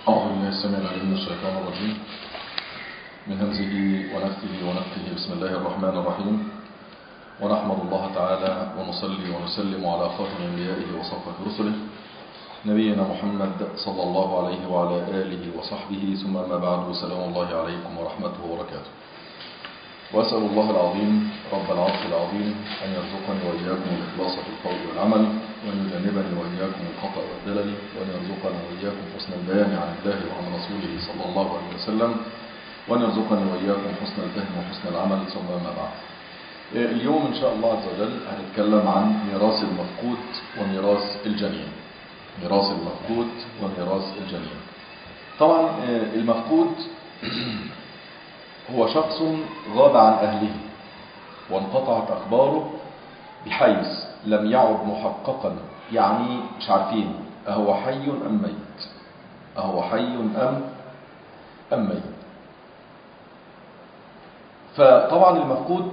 أعوذ بالله السميع العليم من الشيطان الرجيم من همزه ونفثه ونفثه بسم الله الرحمن الرحيم ونحمد الله تعالى ونصلي ونسلم على خاتم أنبيائه وصفة رسله نبينا محمد صلى الله عليه وعلى آله وصحبه ثم أما بعد سلام الله عليكم ورحمته وبركاته وأسأل الله العظيم رب العرش العظيم أن يرزقني وإياكم الإخلاص في القول والعمل وأن يجنبني وإياكم الخطأ والدلل وأن يرزقني وإياكم حسن البيان عن الله وعن رسوله صلى الله عليه وسلم وأن يرزقني وإياكم حسن الفهم وحسن العمل ثم أما بعد اليوم إن شاء الله عز وجل هنتكلم عن ميراث المفقود وميراث الجنين ميراث المفقود وميراث الجنين طبعا المفقود هو شخص غاب عن أهله وانقطعت أخباره بحيث لم يعد محققا يعني مش عارفين أهو حي أم ميت أهو حي أم أم ميت فطبعا المفقود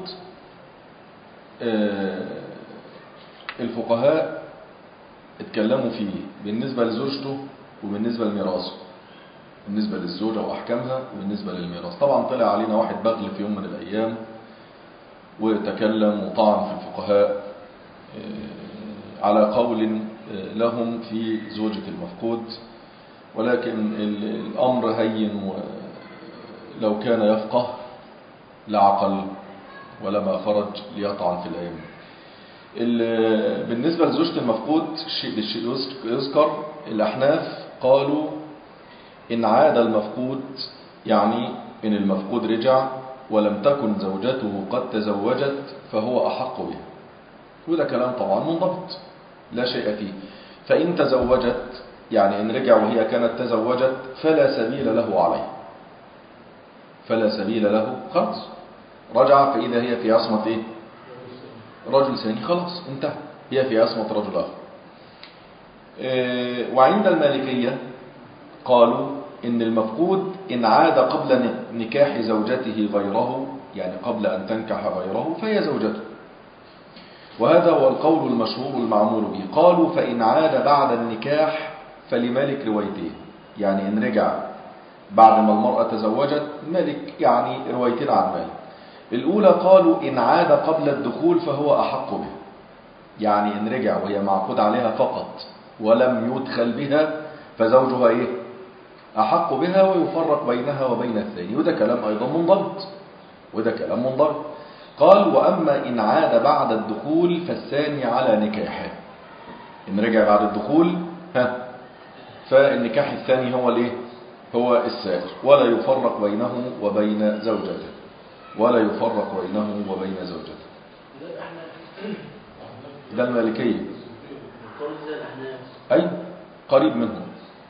الفقهاء اتكلموا فيه بالنسبة لزوجته وبالنسبة لميراثه بالنسبة للزوجة وأحكامها وبالنسبة للميراث طبعا طلع علينا واحد بغل في يوم من الأيام وتكلم وطعن في الفقهاء على قول لهم في زوجة المفقود ولكن الأمر هين لو كان يفقه لعقل ولما خرج ليطعن في الأيام بالنسبة لزوجة المفقود الشيء يذكر الأحناف قالوا إن عاد المفقود يعني إن المفقود رجع ولم تكن زوجته قد تزوجت فهو أحق به وده كلام طبعا منضبط لا شيء فيه فإن تزوجت يعني إن رجع وهي كانت تزوجت فلا سبيل له عليه فلا سبيل له خلاص رجع فإذا هي في عصمة إيه؟ رجل ثاني خلاص انتهى هي في عصمة رجل آخر إيه وعند المالكية قالوا إن المفقود إن عاد قبل نكاح زوجته غيره يعني قبل أن تنكح غيره فهي زوجته وهذا هو القول المشهور المعمول به قالوا فإن عاد بعد النكاح فلمالك روايتين يعني إن رجع بعد ما المرأة تزوجت مالك يعني روايتين عن مالك الأولى قالوا إن عاد قبل الدخول فهو أحق به يعني إن رجع وهي معقود عليها فقط ولم يدخل بها فزوجها إيه أحق بها ويفرق بينها وبين الثاني وده كلام أيضا منضبط وده كلام منضبط قال وأما إن عاد بعد الدخول فالثاني على نكاحه إن رجع بعد الدخول ها فالنكاح الثاني هو الايه هو السائر ولا يفرق بينه وبين زوجته ولا يفرق بينه وبين زوجته ده المالكية أي قريب منهم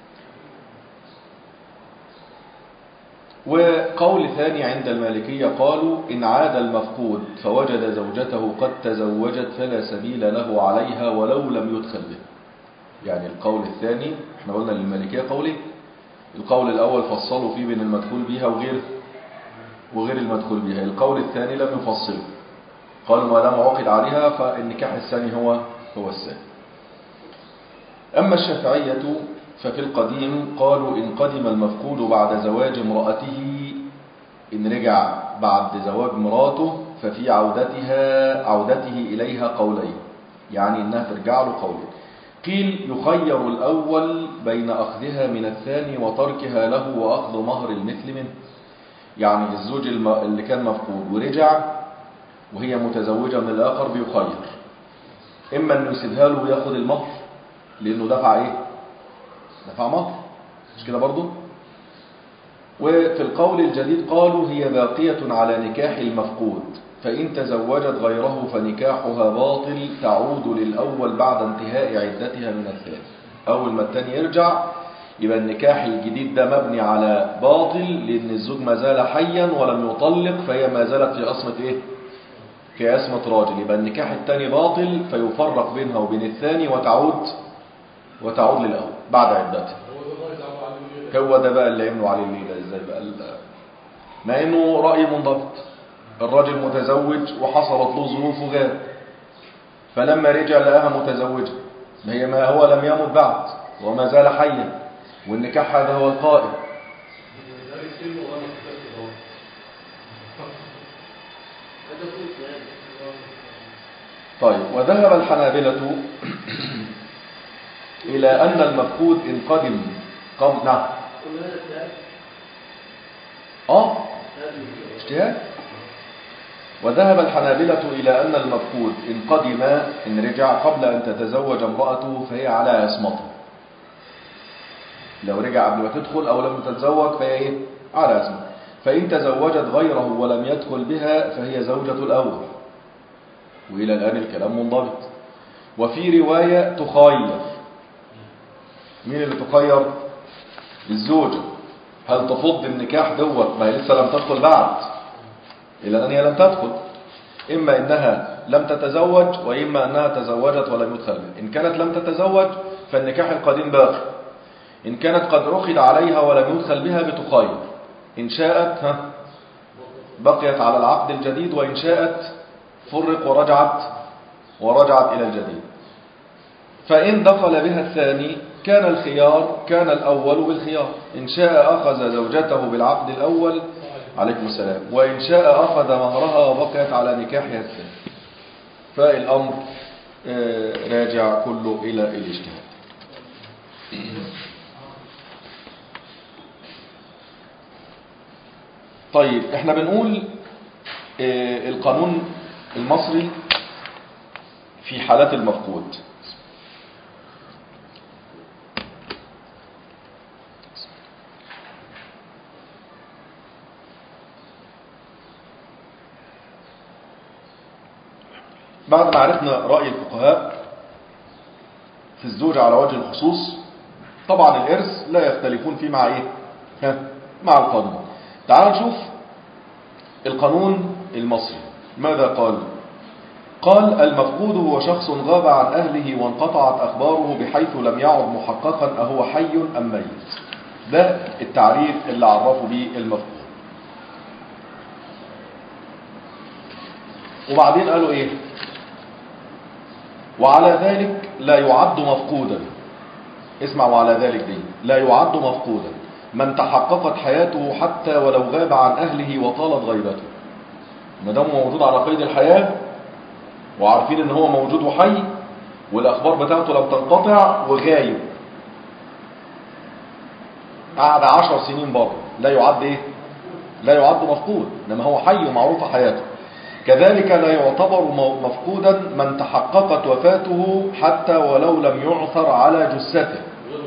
وقول ثاني عند المالكية قالوا إن عاد المفقود فوجد زوجته قد تزوجت فلا سبيل له عليها ولو لم يدخل به يعني القول الثاني احنا قلنا للمالكية قولي القول الأول فصلوا فيه بين المدخول بها وغير وغير المدخول بها القول الثاني لم يفصله قالوا ما دام عقد عليها فالنكاح الثاني هو هو الثاني أما الشافعية ففي القديم قالوا إن قدم المفقود بعد زواج امرأته إن رجع بعد زواج مراته ففي عودتها عودته إليها قولين يعني إنها ترجع له قولين قيل يخير الأول بين أخذها من الثاني وتركها له وأخذ مهر المثل منه يعني الزوج اللي كان مفقود ورجع وهي متزوجة من الآخر بيخير إما أنه يسيبها له وياخد المهر لأنه دفع إيه دفع مهر مش كده برضو وفي القول الجديد قالوا هي باقية على نكاح المفقود فإن تزوجت غيره فنكاحها باطل تعود للأول بعد انتهاء عدتها من الثاني أول ما الثاني يرجع يبقى النكاح الجديد ده مبني على باطل لأن الزوج ما زال حيا ولم يطلق فهي ما زالت في عصمة إيه؟ في عصمة راجل يبقى النكاح الثاني باطل فيفرق بينها وبين الثاني وتعود وتعود للأول بعد عدتها هو ده بقى اللي عملوا عليه الليلة ازاي بقى مع انه رأي منضبط الراجل متزوج وحصلت له ظروف وغاب فلما رجع لقاها متزوجة ما هي ما هو لم يمت بعد وما زال حيا والنكاح هذا هو القائم طيب وذهب الحنابلة إلى أن المفقود إن قدم قبل نعم آه اجتهاد وذهب الحنابلة إلى أن المفقود إن قدم إن رجع قبل أن تتزوج امرأته فهي على عصمته لو رجع قبل ما تدخل أو لم تتزوج فهي إيه؟ على عصمته فإن تزوجت غيره ولم يدخل بها فهي زوجة الأول وإلى الآن الكلام منضبط وفي رواية تخير مين اللي تخير الزوجة هل تفض النكاح دوت ما هي لسه لم تدخل بعد إلى الآن هي لم تدخل إما إنها لم تتزوج وإما أنها تزوجت ولم يدخل بها إن كانت لم تتزوج فالنكاح القديم باقي إن كانت قد عقد عليها ولم يدخل بها بتخير إن شاءت ها بقيت على العقد الجديد وإن شاءت فرق ورجعت ورجعت إلى الجديد فإن دخل بها الثاني كان الخيار كان الأول بالخيار إن شاء أخذ زوجته بالعقد الأول عليكم السلام وإن شاء أخذ مهرها وبقيت على نكاحها الثاني فالأمر راجع كله إلى الاجتهاد طيب احنا بنقول القانون المصري في حالات المفقود بعد ما عرفنا رأي الفقهاء في الزوج على وجه الخصوص طبعا الإرث لا يختلفون فيه مع إيه؟ ها؟ مع القانون تعال نشوف القانون المصري ماذا قال قال المفقود هو شخص غاب عن أهله وانقطعت أخباره بحيث لم يعد محققا أهو حي أم ميت ده التعريف اللي عرفوا به المفقود وبعدين قالوا ايه وعلى ذلك لا يعد مفقودا اسمع وعلى ذلك دي لا يعد مفقودا من تحققت حياته حتى ولو غاب عن أهله وطالت غيبته ما دام موجود على قيد الحياة وعارفين ان هو موجود وحي والاخبار بتاعته لم تنقطع وغايب قعد عشر سنين بره لا يعد ايه لا يعد مفقود انما هو حي ومعروفه حياته كذلك لا يعتبر مفقودا من تحققت وفاته حتى ولو لم يعثر على جثته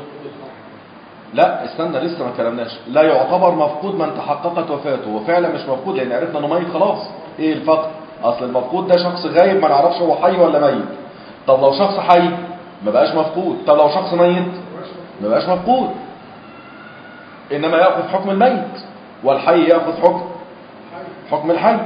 لا استنى لسه ما كلمناش لا يعتبر مفقود من تحققت وفاته وفعلا مش مفقود لان عرفنا انه ميت خلاص ايه الفقد اصل المفقود ده شخص غايب ما نعرفش هو حي ولا ميت طب لو شخص حي ما بقاش مفقود طب لو شخص ميت ما بقاش مفقود انما ياخذ حكم الميت والحي ياخذ حكم حكم الحي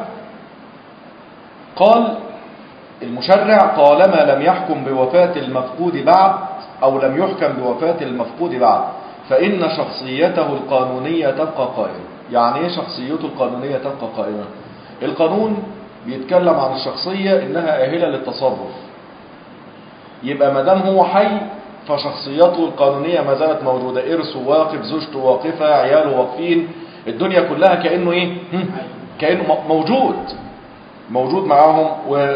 قال المشرع طالما لم يحكم بوفاة المفقود بعد أو لم يحكم بوفاة المفقود بعد فإن شخصيته القانونية تبقى قائمة يعني إيه شخصيته القانونية تبقى قائمة القانون بيتكلم عن الشخصية إنها آهلة للتصرف يبقى ما دام هو حي فشخصيته القانونية ما زالت موجودة إرثه واقف زوجته واقفة عياله واقفين الدنيا كلها كأنه إيه كأنه موجود موجود معاهم و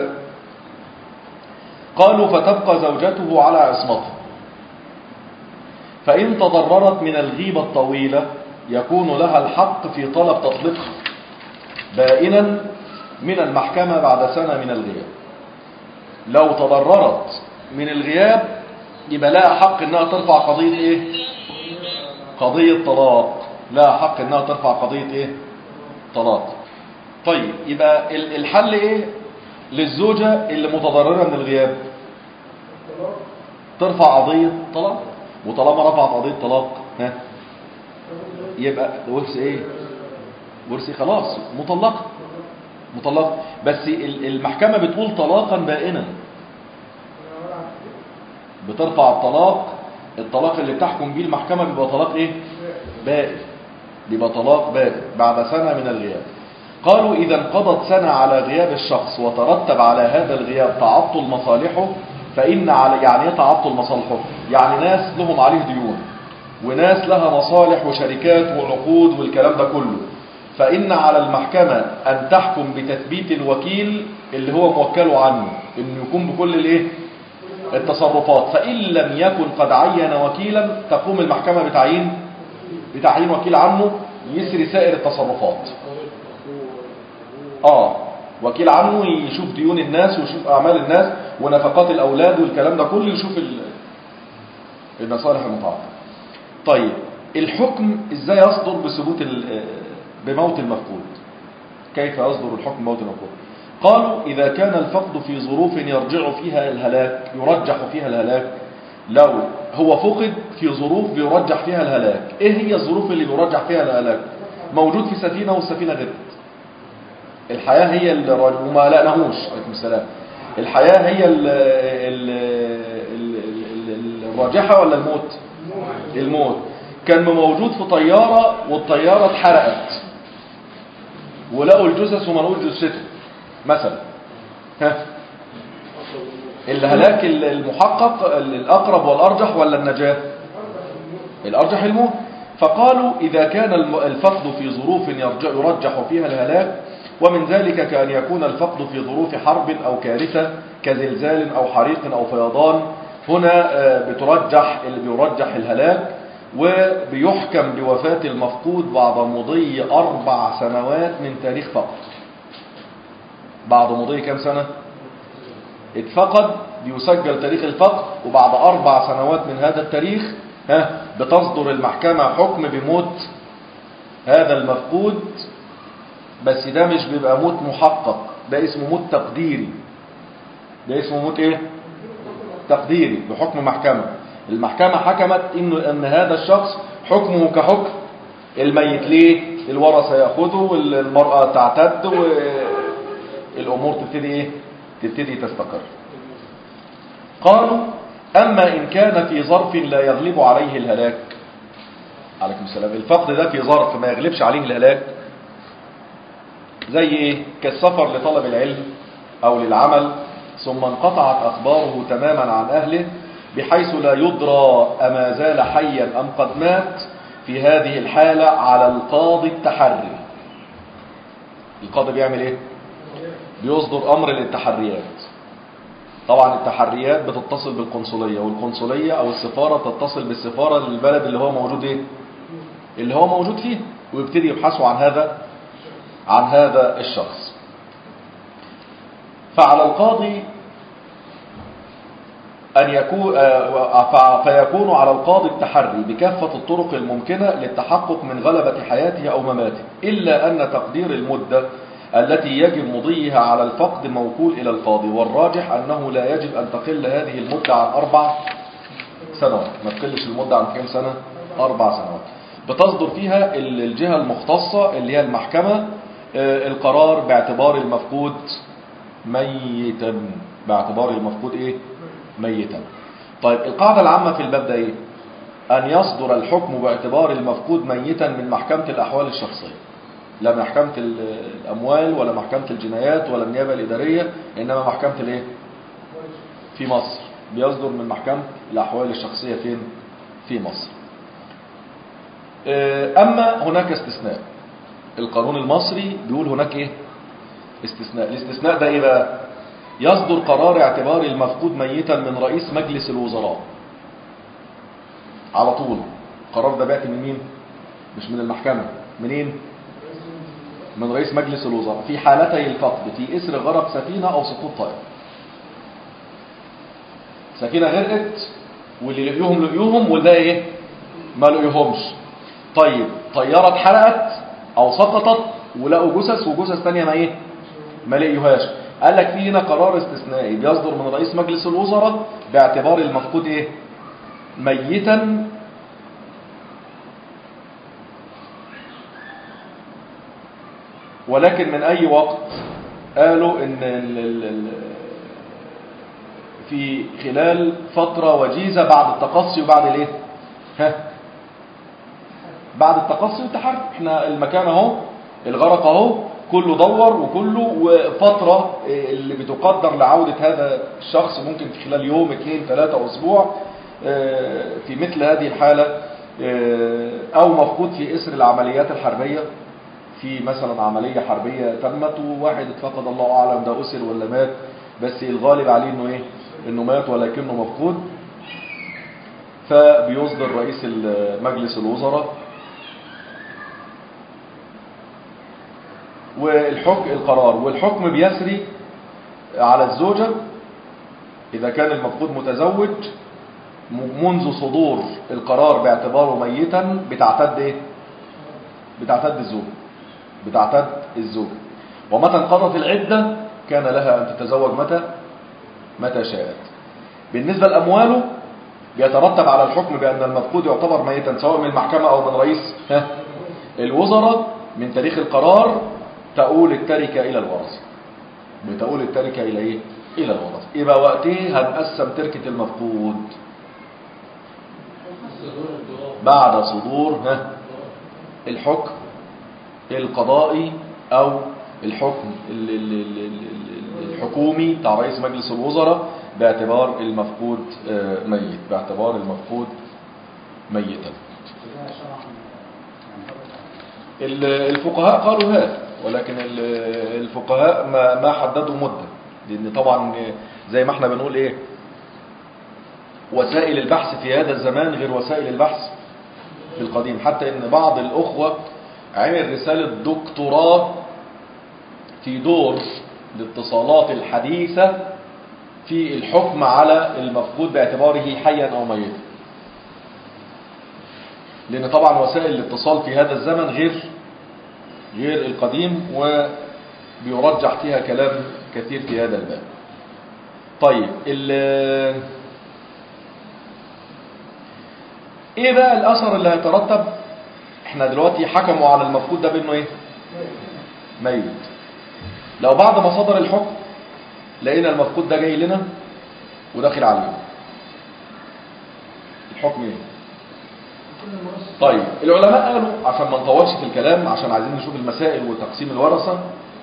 قالوا فتبقى زوجته على عصمته فإن تضررت من الغيبة الطويلة يكون لها الحق في طلب تطليقها بائنا من المحكمة بعد سنة من الغياب لو تضررت من الغياب يبقى لها حق انها ترفع قضية ايه قضية طلاق لها حق انها ترفع قضية ايه طلاق طيب يبقى الحل ايه للزوجة اللي متضررة من الغياب ترفع قضية طلاق وطالما رفعت قضية طلاق ها يبقى ورث ايه ورث خلاص مطلقة مطلقة بس المحكمة بتقول طلاقا بائنا بترفع الطلاق الطلاق اللي بتحكم بيه المحكمة بيبقى طلاق ايه بائن بيبقى طلاق بائن بعد سنة من الغياب قالوا إذا انقضت سنة على غياب الشخص وترتب على هذا الغياب تعطل مصالحه فإن على يعني ايه تعطل مصالحه يعني ناس لهم عليه ديون وناس لها مصالح وشركات وعقود والكلام ده كله فإن على المحكمة أن تحكم بتثبيت الوكيل اللي هو موكله عنه إنه يكون بكل الإيه التصرفات فإن لم يكن قد عين وكيلا تقوم المحكمة بتعيين بتعيين وكيل عنه يسري سائر التصرفات آه وكيل عنه يشوف ديون الناس ويشوف أعمال الناس ونفقات الأولاد والكلام ده كله يشوف ال- المصالح المتعاقدة طيب الحكم ازاي يصدر بثبوت ال- بموت المفقود كيف يصدر الحكم بموت المفقود قالوا إذا كان الفقد في ظروف يرجع فيها الهلاك يرجح فيها الهلاك لو هو فقد في ظروف بيرجح فيها الهلاك ايه هي الظروف اللي بيرجح فيها الهلاك موجود في سفينة والسفينة غرقت الحياة هي اللي رج- وما لقناهوش عليكم السلام الحياة هي ال ال ال ال الراجحة ولا الموت الموت كان موجود في طيارة والطيارة اتحرقت ولقوا الجثث وما لقوش جثته مثلا ها الهلاك المحقق الأقرب والأرجح ولا النجاة الأرجح الموت فقالوا إذا كان الم- الفقد في ظروف يرجع يرجح فيها الهلاك ومن ذلك كأن يكون الفقد في ظروف حرب أو كارثة كزلزال أو حريق أو فيضان هنا آه، بترجح اللي بيرجح الهلاك وبيحكم بوفاة المفقود بعد مضي أربع سنوات من تاريخ فقد بعد مضي كم سنة؟ اتفقد بيسجل تاريخ الفقد وبعد أربع سنوات من هذا التاريخ ها بتصدر المحكمة حكم بموت هذا المفقود بس ده مش بيبقى موت محقق ده اسمه موت تقديري ده اسمه موت ايه تقديري بحكم محكمة المحكمة حكمت انه ان هذا الشخص حكمه كحكم الميت ليه الورثة ياخده والمرأة تعتد والامور تبتدي ايه تبتدي تستقر قالوا اما ان كان في ظرف لا يغلب عليه الهلاك عليكم السلام الفقد ده في ظرف ما يغلبش عليه الهلاك زي ايه كالسفر لطلب العلم او للعمل ثم انقطعت اخباره تماما عن اهله بحيث لا يدرى اما زال حيا ام قد مات في هذه الحالة على القاضي التحري القاضي بيعمل ايه بيصدر امر للتحريات طبعا التحريات بتتصل بالقنصلية والقنصلية او السفارة تتصل بالسفارة للبلد اللي هو موجود ايه اللي هو موجود فيه ويبتدي يبحثوا عن هذا عن هذا الشخص فعلى القاضي أن يكون آه، فيكون على القاضي التحري بكافة الطرق الممكنة للتحقق من غلبة حياته أو مماته إلا أن تقدير المدة التي يجب مضيها على الفقد موكول إلى القاضي والراجح أنه لا يجب أن تقل هذه المدة عن أربع سنوات ما تقلش المدة عن كم سنة أربع سنوات بتصدر فيها ال- الجهة المختصة اللي هي المحكمة آه، القرار باعتبار المفقود ميتا باعتبار المفقود ايه ميتا طيب القاعدة العامة في الباب ده ايه ان يصدر الحكم باعتبار المفقود ميتا من محكمة الاحوال الشخصية لا محكمة ال- الاموال ولا محكمة الجنايات ولا النيابة الادارية انما محكمة الايه في مصر بيصدر من محكمة الاحوال الشخصية فين في مصر آه، اما هناك استثناء القانون المصري بيقول هناك ايه استثناء الاستثناء ده ايه بقى يصدر قرار اعتبار المفقود ميتا من رئيس مجلس الوزراء على طول القرار ده بياتي من مين مش من المحكمة منين من رئيس مجلس الوزراء في حالتي الفقد في إسر غرق سفينة أو سقوط طائرة سفينة غرقت واللي لقيوهم لقيوهم والباقي ايه ما لقيوهمش طيب طيارة اتحرقت او سقطت ولقوا جثث وجثث تانية ما ايه ما لقيوهاش قال لك في هنا قرار استثنائي بيصدر من رئيس مجلس الوزراء باعتبار المفقود ايه ميتا ولكن من اي وقت قالوا ان ال ال ال في خلال فترة وجيزة بعد التقصي وبعد الايه ها بعد التقصي والتحرك احنا المكان اهو الغرق اهو كله دور وكله وفترة اللي بتقدر لعودة هذا الشخص ممكن في خلال يوم اثنين ثلاثة اسبوع اه، في مثل هذه الحالة آه، او مفقود في اسر العمليات الحربيه في مثلا عمليه حربيه تمت وواحد اتفقد الله اعلم ده اسر ولا مات بس الغالب عليه انه ايه انه مات ولكنه مفقود فبيصدر رئيس ال- مجلس الوزراء والحكم القرار والحكم بيسري على الزوجة إذا كان المفقود متزوج م- منذ صدور القرار باعتباره ميتا بتعتد إيه؟ بتعتد الزوجة بتعتد الزوجة ومتى انقضت العدة كان لها أن تتزوج متى متى شاءت بالنسبة لأمواله بيترتب على الحكم بأن المفقود يعتبر ميتا سواء من المحكمة أو من رئيس ها، الوزراء من تاريخ القرار تؤول التركة إلى الورثة بتؤول التركة إلى إيه؟ إلى الورثة يبقى وقتها هنقسم تركة المفقود بعد صدور ها الحكم القضائي أو الحكم ال- ال- ال- ال- ال- الحكومي بتاع رئيس مجلس الوزراء باعتبار المفقود آه، ميت باعتبار المفقود ميتا ال- الفقهاء قالوا هذا ولكن ال- الفقهاء ما ما حددوا مدة لأن طبعا زي ما احنا بنقول ايه وسائل البحث في هذا الزمان غير وسائل البحث في القديم حتى ان بعض الأخوة عمل رسالة دكتوراه في دور الاتصالات الحديثة في الحكم على المفقود باعتباره حيا أو ميتا لأن طبعا وسائل الاتصال في هذا الزمن غير غير القديم وبيرجح فيها كلام كثير في هذا الباب طيب ال- ايه بقى الاثر اللي هيترتب احنا دلوقتي حكموا على المفقود ده بانه ايه ميت لو بعد ما صدر الحكم لقينا المفقود ده جاي لنا وداخل علينا الحكم ايه طيب العلماء قالوا عشان ما نطولش في الكلام عشان عايزين نشوف المسائل وتقسيم الورثه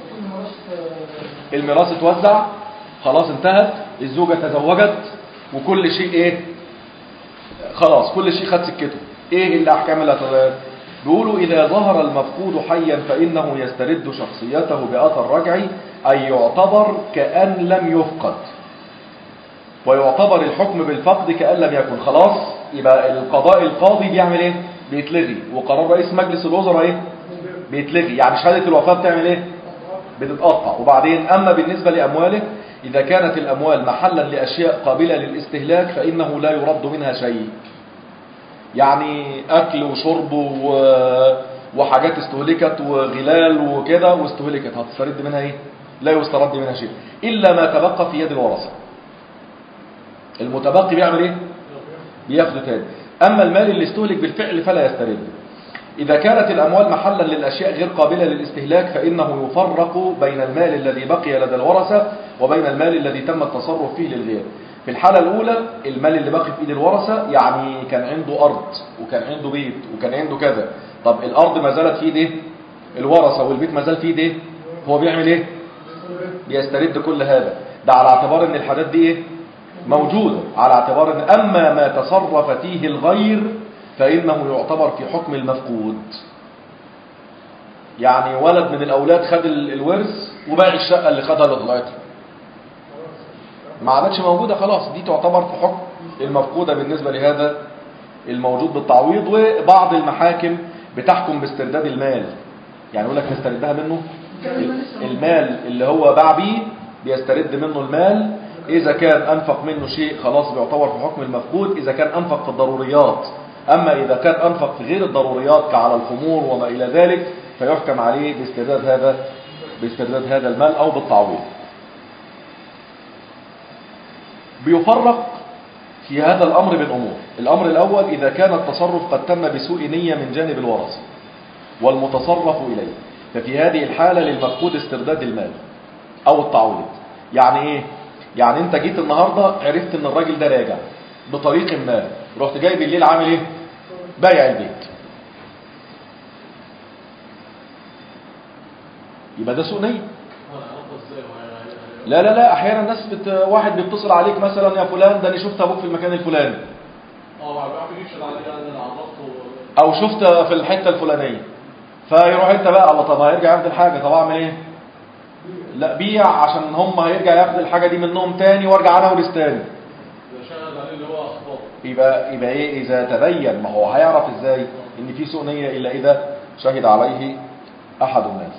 الميراث اتوزع خلاص انتهت الزوجة تزوجت وكل شيء ايه خلاص كل شيء خد سكته ايه الاحكام اللي هتغير بيقولوا اذا ظهر المفقود حيا فانه يسترد شخصيته باثر رجعي اي يعتبر كان لم يفقد ويعتبر الحكم بالفقد كان لم يكن خلاص يبقى القضاء القاضي بيعمل ايه بيتلغي وقرار رئيس مجلس الوزراء ايه بيتلغي يعني شهاده الوفاه بتعمل ايه بتتقطع وبعدين أما بالنسبة لأمواله إذا كانت الأموال محلا لأشياء قابلة للاستهلاك فإنه لا يرد منها شيء يعني أكل وشرب و- وحاجات استهلكت وغلال وكده واستهلكت هتسترد منها إيه؟ لا يسترد منها شيء إلا ما تبقى في يد الورثة المتبقي بيعمل إيه؟ بياخده تاني أما المال اللي استهلك بالفعل فلا يسترد إذا كانت الأموال محلا للأشياء غير قابلة للاستهلاك فإنه يفرق بين المال الذي بقي لدى الورثة وبين المال الذي تم التصرف فيه للغير في الحالة الأولى المال اللي باقي في إيد الورثة يعني كان عنده أرض وكان عنده بيت وكان عنده كذا طب الأرض ما زالت في إيده الورثة والبيت ما زال في إيده هو بيعمل إيه؟ بيسترد كل هذا ده على اعتبار ان الحاجات دي ايه موجودة على اعتبار ان اما ما تصرف فيه الغير فانه يعتبر في حكم المفقود يعني ولد من الاولاد خد ال- الورث وباع الشقة اللي خدها لطلعته ما عادتش موجودة خلاص دي تعتبر في حكم المفقودة بالنسبة لهذا الموجود بالتعويض وبعض المحاكم بتحكم باسترداد المال يعني يقول لك نستردها منه المال اللي هو باع بيه بيسترد منه المال إذا كان أنفق منه شيء خلاص بيعتبر في حكم المفقود إذا كان أنفق في الضروريات أما إذا كان أنفق في غير الضروريات كعلى الخمور وما إلى ذلك فيحكم عليه باسترداد هذا باسترداد هذا المال أو بالتعويض بيفرق في هذا الأمر بين أمور الأمر الأول إذا كان التصرف قد تم بسوء نية من جانب الورثة والمتصرف إليه ففي هذه الحالة للمفقود استرداد المال أو التعويض يعني إيه؟ يعني أنت جيت النهاردة عرفت أن الراجل ده راجع بطريق ما رحت جاي بالليل عامل إيه؟ بايع البيت يبقى ده سوء نية لا لا لا احيانا الناس بت... واحد بيتصل عليك مثلا يا فلان ده انا شفت ابوك في المكان الفلاني اه ما بيعرفش يشهد عليه انا اللي عرفته او شفت في الحته الفلانيه فيروح انت بقى الله طب هيرجع ياخد الحاجه طب اعمل ايه لا بيع عشان هم هيرجع ياخد الحاجه دي منهم تاني وارجع انا اورث تاني ده شاهد عليه اللي هو اخطاء يبقى يبقى ايه اذا تبين ما هو هيعرف ازاي ان في سوء نيه الا اذا شهد عليه احد الناس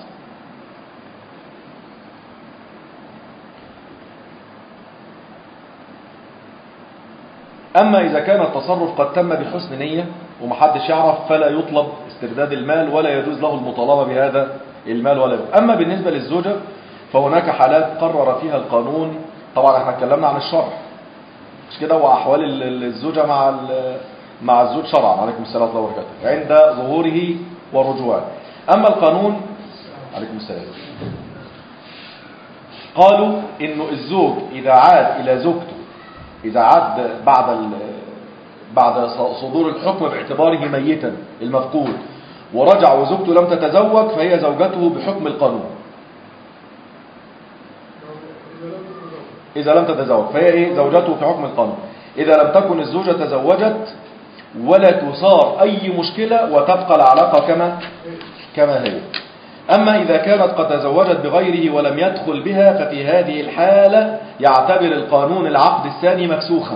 اما اذا كان التصرف قد تم بحسن نيه ومحدش يعرف فلا يطلب استرداد المال ولا يجوز له المطالبه بهذا المال ولا يجوز. اما بالنسبه للزوجه فهناك حالات قرر فيها القانون طبعا احنا اتكلمنا عن الشرع مش كده واحوال ال- ال- الزوجه مع ال- مع الزوج شرعا عليكم السلام ورحمه الله وبركاته عند ظهوره ورجوعه اما القانون عليكم السلام قالوا انه الزوج اذا عاد الى زوجته اذا عاد بعد ال- بعد صدور الحكم باعتباره ميتا المفقود ورجع وزوجته لم تتزوج فهي زوجته بحكم القانون إذا لم تتزوج فهي إيه زوجته في حكم القانون إذا لم تكن الزوجة تزوجت ولا تثار أي مشكلة وتبقى العلاقة كما كما هي أما إذا كانت قد تزوجت بغيره ولم يدخل بها ففي هذه الحالة يعتبر القانون العقد الثاني مفسوخا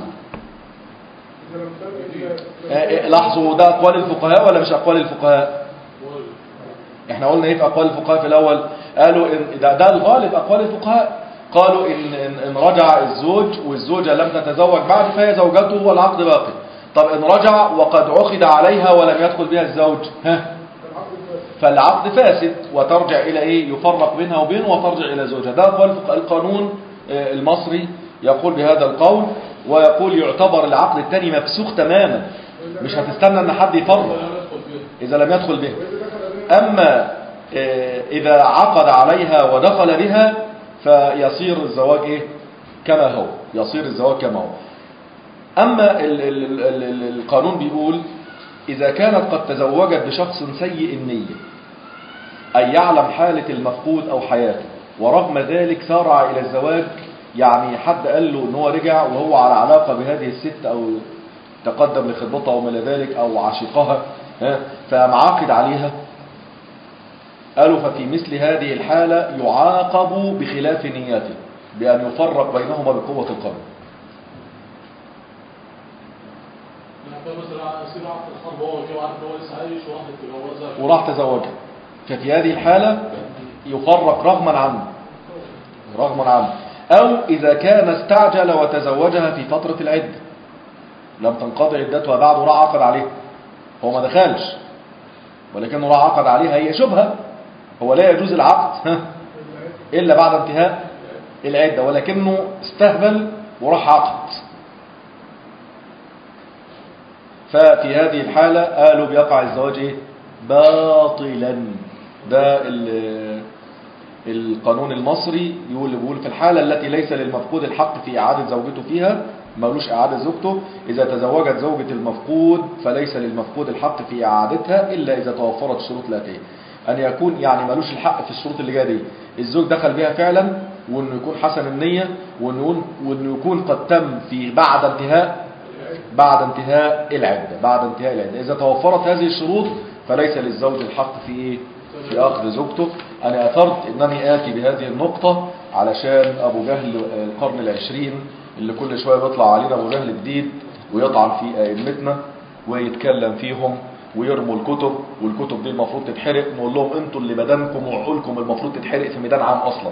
آه، آه، لاحظوا ده أقوال الفقهاء ولا مش أقوال الفقهاء احنا قلنا ايه في اقوال الفقهاء في الاول قالوا ان ده, ده الغالب اقوال الفقهاء قالوا إن, إن, ان رجع الزوج والزوجة لم تتزوج بعد فهي زوجته والعقد باقي طب ان رجع وقد عقد عليها ولم يدخل بها الزوج ها فالعقد فاسد وترجع الى ايه يفرق بينها وبينه وترجع الى زوجها ده اقوال الفقهاء. القانون آه، المصري يقول بهذا القول ويقول يعتبر العقد الثاني مفسوخ تماما مش هتستنى ان حد يفرق ولا ندخل فيه إذا لم يدخل به أما آه، إذا عقد عليها ودخل بها فيصير الزواج إيه؟ كما هو يصير الزواج كما هو أما ال ال ال ال ال القانون بيقول إذا كانت قد تزوجت بشخص سيء النية أي يعلم حالة المفقود أو حياته ورغم ذلك سارع إلى الزواج يعني حد قال له ان هو رجع وهو على علاقة بهذه الست أو تقدم لخطبتها وما إلى ذلك أو عشقها ها، فقام عاقد عليها قالوا ففي مثل هذه الحالة يعاقب بخلاف نيته بأن يفرق بينهما بقوة القانون يعني مثلا يصير عقد الحرب هو كده عارف ان هو لسه عايش وواحده تتجوزها وراح تزوجها ففي هذه الحالة يفرق رغما عنه رغما عنه أو إذا كان استعجل وتزوجها في فترة العدة لم تنقضي عدتها بعد وراح عقد عليها هو ما دخلش ولكنه راح عقد عليها هي شبهة هو لا يجوز العقد ها، إلا بعد انتهاء العدة ولكنه استهبل وراح عقد ففي هذه الحالة قالوا بيقع الزواج إيه؟ باطلا ده ال- القانون المصري يقول بيقول في الحالة التي ليس للمفقود الحق في إعادة زوجته فيها ملوش إعادة زوجته إذا تزوجت زوجة المفقود فليس للمفقود الحق في إعادتها إلا إذا توفرت الشروط الآتية أن يكون يعني ملوش الحق في الشروط اللي جايه دي الزوج دخل بها فعلا وإنه يكون حسن النية وإنه يكون- وإنه يكون قد تم في بعد انتهاء بعد انتهاء العدة بعد انتهاء العدة إذا توفرت هذه الشروط فليس للزوج الحق في إيه؟ في أخذ زوجته أنا أثرت أنني آتي بهذه النقطة علشان أبو جهل القرن العشرين اللي كل شوية بيطلع علينا أبو جهل جديد ويطعن في أئمتنا ويتكلم فيهم ويرموا الكتب والكتب دي المفروض تتحرق نقول لهم انتوا اللي بدنكم وعقولكم المفروض تتحرق في ميدان عام أصلا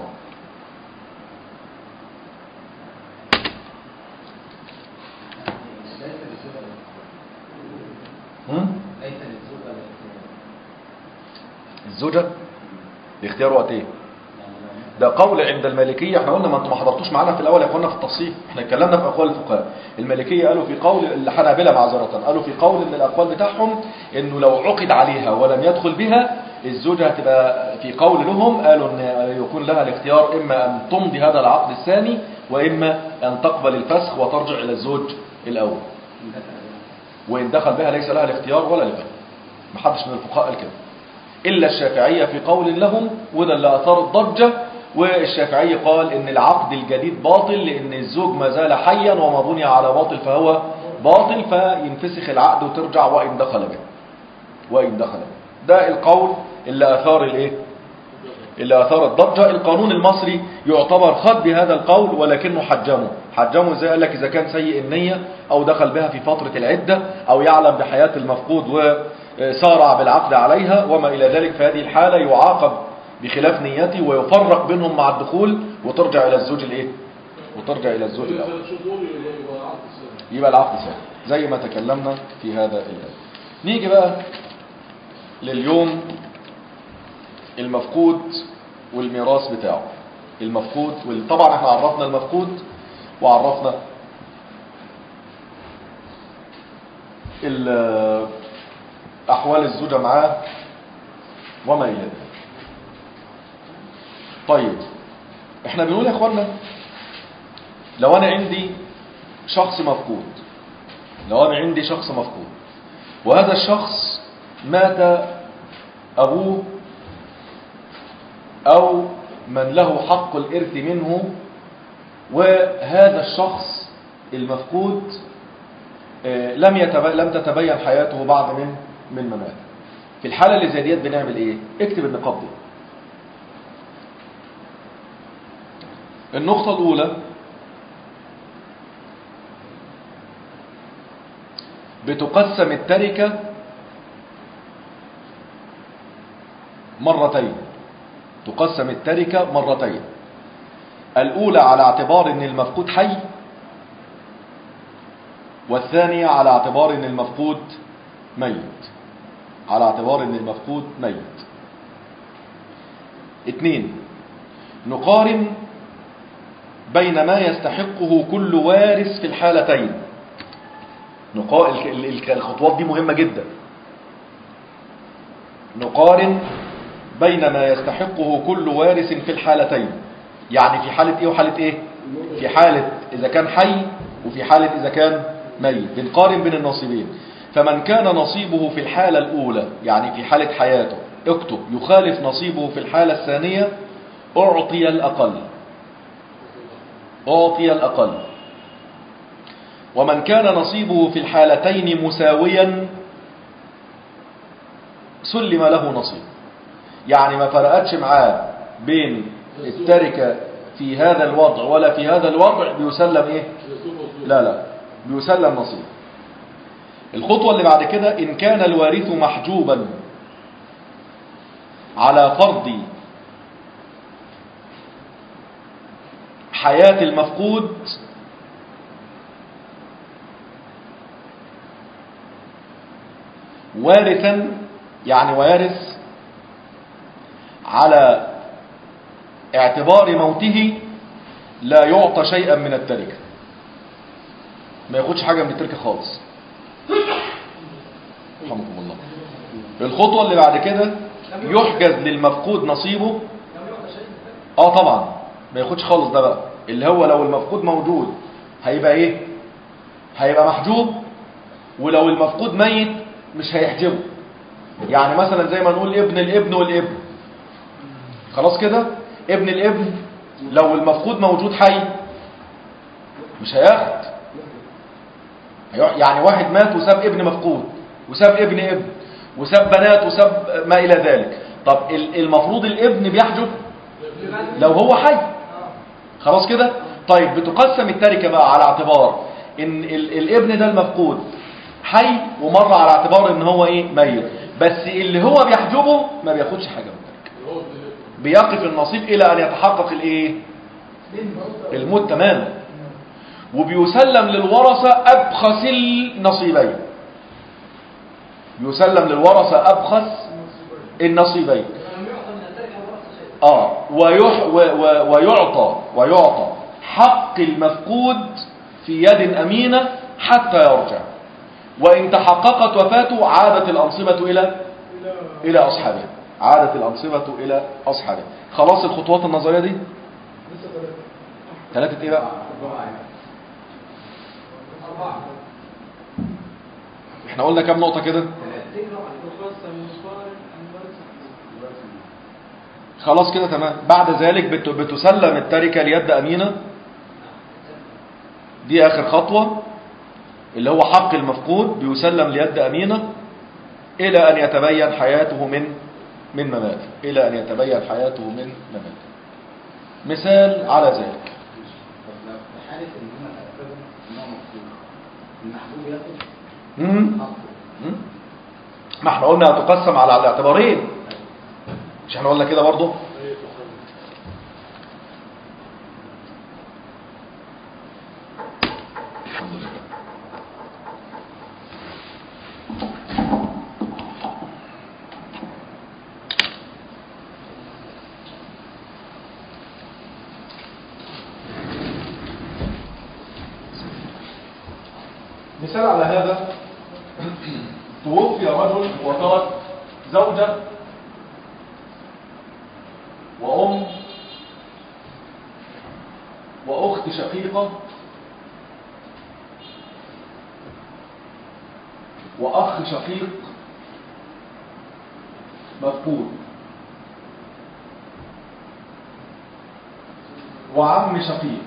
هم؟ ليس للزوجة الاختيار الزوجة الاختيار وقت ايه يعني لو ده قول عند المالكية احنا قلنا ما انتم ما حضرتوش معانا في الاول يا اخوانا في التفصيل احنا اتكلمنا في اقوال الفقهاء المالكية قالوا في قول الحنابلة معذرة قالوا في قول من الاقوال بتاعهم انه لو عقد عليها ولم يدخل بها الزوجة هتبقى في قول لهم قالوا ان يكون لها الاختيار اما ان تمضي هذا العقد الثاني واما ان تقبل الفسخ وترجع الى الزوج الاول وإن دخل بها ليس لها الاختيار ولا لغير محدش من الفقهاء قال كده إلا الشافعية في قول لهم وده اللي أثار الضجة والشافعي قال إن العقد الجديد باطل لأن الزوج ما زال حيا وما بني على باطل فهو باطل فينفسخ العقد وترجع وإن دخل به وإن دخل ده القول اللي أثار الإيه اللي أثار الضجة القانون المصري يعتبر خد بهذا القول ولكنه حجمه حجمه زي قال لك إذا كان سيء النية أو دخل بها في فترة العدة أو يعلم بحياة المفقود وسارع بالعقد عليها وما إلى ذلك في هذه الحالة يعاقب بخلاف نيته ويفرق بينهم مع الدخول وترجع إلى الزوج الإيه وترجع إلى الزوج الأول ثلاث شهور يبقى عقد السنة يبقى العقد سهل زي ما تكلمنا في هذا الآن نيجي بقى لليوم المفقود والميراث بتاعه المفقود وال- طبعا احنا عرفنا المفقود وعرفنا ال- احوال الزوجة معاه وما الى ذلك طيب احنا بنقول يا اخوانا لو انا عندي شخص مفقود لو انا عندي شخص مفقود وهذا الشخص مات ابوه او من له حق الارث منه وهذا الشخص المفقود آه، لم يتب... لم تتبين حياته بعد من من مماته في الحاله اللي زي ديت بنعمل ايه اكتب النقاط دي النقطه الاولى بتقسم التركة مرتين تقسم التركة مرتين الأولى على اعتبار أن المفقود حي والثانية على اعتبار أن المفقود ميت على اعتبار أن المفقود ميت اثنين نقارن بين ما يستحقه كل وارث في الحالتين نقا... ال- ال- ال- الخطوات دي مهمة جدا نقارن بين ما يستحقه كل وارث في الحالتين يعني في حالة ايه وحالة ايه في حالة اذا كان حي وفي حالة اذا كان ميت بنقارن بين النصيبين فمن كان نصيبه في الحالة الاولى يعني في حالة حياته اكتب يخالف نصيبه في الحالة الثانية اعطي الاقل اعطي الاقل ومن كان نصيبه في الحالتين مساويا سلم له نصيب يعني ما فرقتش معاه بين التركة في هذا الوضع ولا في هذا الوضع بيسلم ايه لا لا بيسلم نصيب الخطوة اللي بعد كده إن كان الوارث محجوبا على فرض حياة المفقود وارثا يعني وارث على اعتبار موته لا يعطى شيئا من التركة ما ياخدش حاجة من التركة خالص رحمكم الله الخطوة اللي بعد كده يحجز للمفقود نصيبه اه طبعا ما ياخدش خالص ده بقى اللي هو لو المفقود موجود هيبقى ايه هيبقى محجوب ولو المفقود ميت مش هيحجبه يعني مثلا زي ما نقول ابن الابن والابن خلاص كده ابن الابن لو المفقود موجود حي مش هياخد هيقع- يعني واحد مات وساب ابن مفقود وساب ابن ابن وساب بنات وساب ما إلى ذلك طب ال- المفروض الابن بيحجب لو هو حي خلاص كده طيب بتقسم التركة بقى على اعتبار ان ال- الابن ده المفقود حي ومر على اعتبار ان هو ايه ميت بس اللي هو بيحجبه ما بياخدش حاجة من التركة هو ابن الابن. بيقف النصيب الى ان يتحقق الايه الموت تماما وبيسلم للورثة ابخس النصيبين يسلم للورثة ابخس النصيبين اه ويح و و ويعطى ويعطى حق المفقود في يد أمينة حتى يرجع وإن تحققت وفاته عادت الأنصبة إلى إلى أصحابها عادت الأنصبة إلى أصحابها خلاص الخطوات النظرية دي ثلاثة إيه بقى احنا قلنا كام نقطة كده خلاص كده تمام بعد ذلك بت- بتسلم التركة ليد أمينة دي آخر خطوة اللي هو حق المفقود بيسلم ليد أمينة إلى أن يتبين حياته من من مماته إلى أن يتبين حياته من مماته مثال على ذلك طب لو في حالة إن هم تأكدوا إن هو مقتول المحبوب ياخد مم. حقه مم. ما احنا قلنا هتقسم على الاعتبارين مش احنا قلنا كده برضه ميت وحي الحمد لله مثال على هذا توفي رجل وترك زوجة وأم وأخت شقيقة وأخ شقيق مفقود وعم شقيق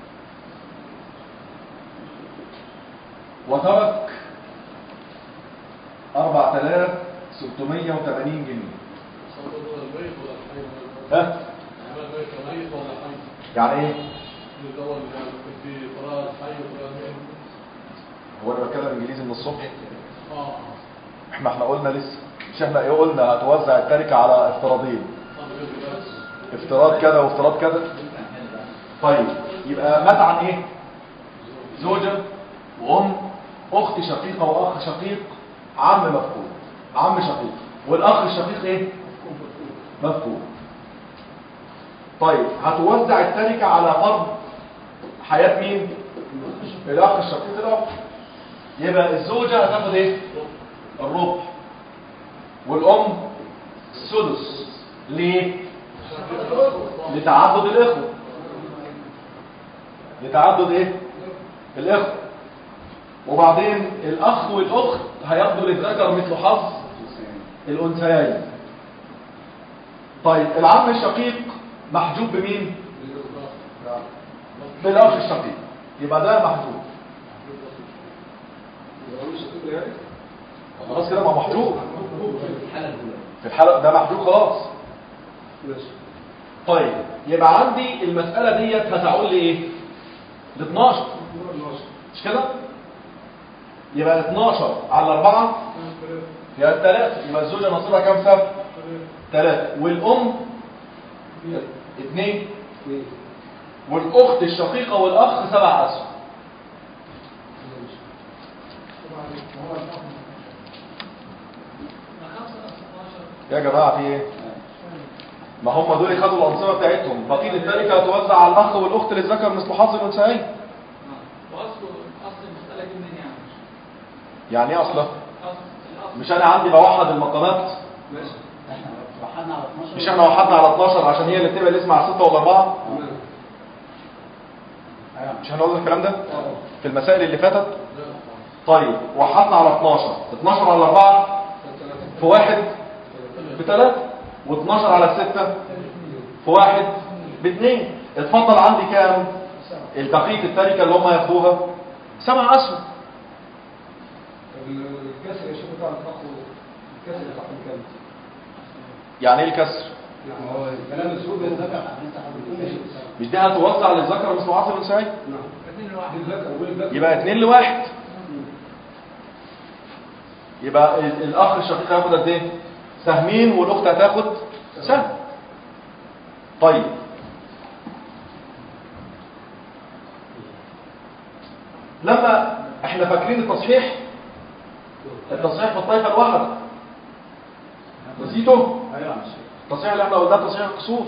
وترك 4680 جنيه صوت الميت ولا الحي ها يعني الميت ميت ولا حي يعني ايه الأول يعني في قراءة حي وقراءة ميت هو انا بتكلم انجليزي من الصبح اه احنا احنا قلنا لسه مش احنا ايه قلنا هتوزع التركه على افتراضين طب كده بس افتراض كده وافتراض كده طيب يبقى مات عن ايه زوجة وام اخت شقيقة واخ شقيق عم مفقود عم شقيق والاخ الشقيق ايه مفقود طيب هتوزع التركة على فرض حياة مين الاخ الشقيق الاول يبقى الزوجة هتاخد ايه الربع والام السدس ليه لتعدد الاخوه لتعدد ايه الاخوه وبعدين الاخ والاخت هياخدوا للذكر مثل حظ الانثيين طيب العم الشقيق محجوب بمين بالاخ الشقيق يبقى ده محجوب خلاص كده ما هو محجوب الحالة الأولى في الحلقه ده محجوب خلاص طيب يبقى عندي المسألة ديت هتعول لي ايه ل 12 مش كده يبقى 12 على 4 يبقى 3 يبقى الزوجة نصيبها كام سهم 3 والأم 2 والأخت الشقيقة والأخ 7 أسهم يا جماعة في ايه ما هم دول خدوا الأنصبة بتاعتهم بقية التركة هتوزع على الأخ والأخت للذكر مثل حظ الأنثيين واصل اصل المساله دي منين يعني يعني ايه أصلا اصل الاصل مش أنا عندي بوحد المقامات احنا وحدنا على 12 مش احنا وحدنا على 12 عشان هي اللي بتبقى الاسم على 6 ولا 4 مش احنا قلنا الكلام ده في المسائل اللي فاتت طيب وحدنا على 12 12 على 4 في واحد بثلاثة و12 على 6 في واحد باثنين اتفضل عندي كام البقية التركة اللي هم ياخدوها سبع اسهم الكسر يا شيخ بتاع الاخ الكسر بتاعهم كام؟ يعني ايه الكسر يعني هو كلام الزوج الذكر مش دي هتوزع للذكر مثل حظ الانثيين نعم اثنين لواحد الذكر والذكر يبقى اتنين لواحد يبقى ال- الاخ الشقيق هياخد قد ايه سهمين والاخت هتاخد سهم طيب لما احنا فاكرين التصحيح التصحيح في الطائفه الواحده نسيته ايوه مش التصحيح اللي احنا قلناه تصحيح الكسوف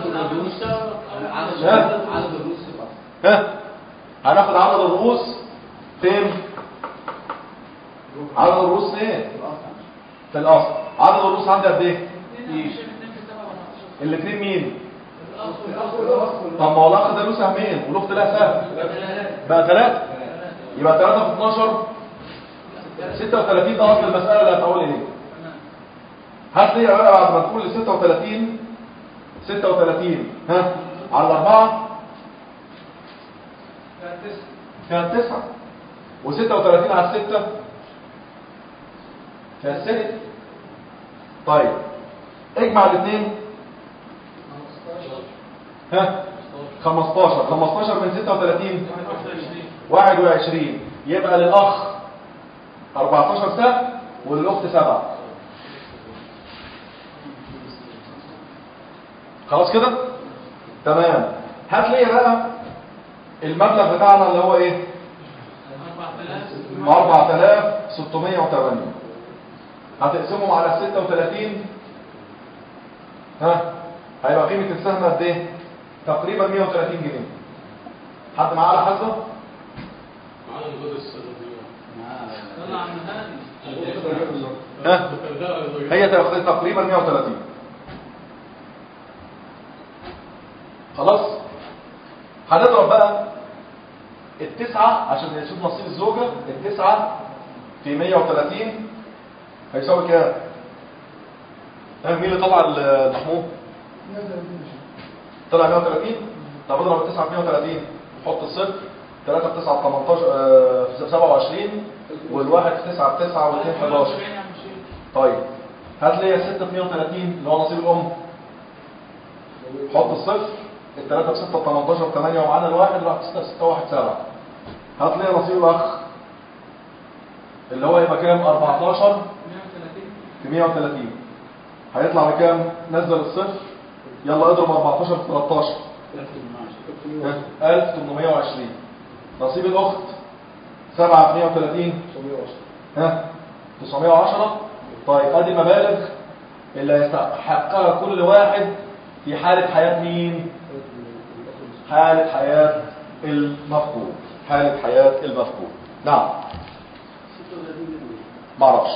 عدد لا. عدد الرؤوس تبقى ها هناخد عدد الرؤوس فين عدد الرؤوس فين في الاصل عدد الرؤوس عندي قد ايه اثنين عشان اثنين في سبعة ولا الاثنين مين الاصل طب ما هو الاخ ده له سهمين والاخت لها سهم بقى ثلاثة يبقى 3 في 12 36 ده اصل المسألة اللي هتقول ايه هات لي بقى بعد ما تقول 36 36 ها على الأربعة كانت تسعة و36 على الستة فيها الست طيب اجمع الاثنين ها 15 15 من 36 21 يبقى للأخ 14 سهم وللأخت 7 خلاص كده تمام هات لي بقى المبلغ بتاعنا اللي هو ايه 4608 هتقسمهم على 36 ها هيبقى قيمة السهم قد ايه تقريبا 130 جنيه حد معاه على حسبه معانا المدرس السنة طلع من هاني ها هي تق- تقريبا 130 خلاص هنضرب بقى التسعة عشان نشوف نصيب الزوجة التسعة في 130 هيساوي كام؟ ها مين اللي طلع المحمود؟ طلع 130 طب اضرب التسعة في 130 حط الصفر 3 في 9 ب 18 آه، في 27 والواحد في 9 ب 9 والاثنين 11 طيب هات لي 6 في 130 اللي هو نصيب الام حط الصفر الثلاثة في 6 ب 18 8 ومعانا الواحد راح 6 في 6 1 7 هات لي نصيب الاخ اللي هو يبقى كام 14 في 130 هيطلع بكام نزل الصفر يلا اضرب 14 في 13 1820 نصيب الاخت 7 في 130 ها 910 طيب ادي المبالغ اللي يستحقها كل واحد في حالة حياة مين حالة حياة المفقود حالة حياة المفقود نعم معرفش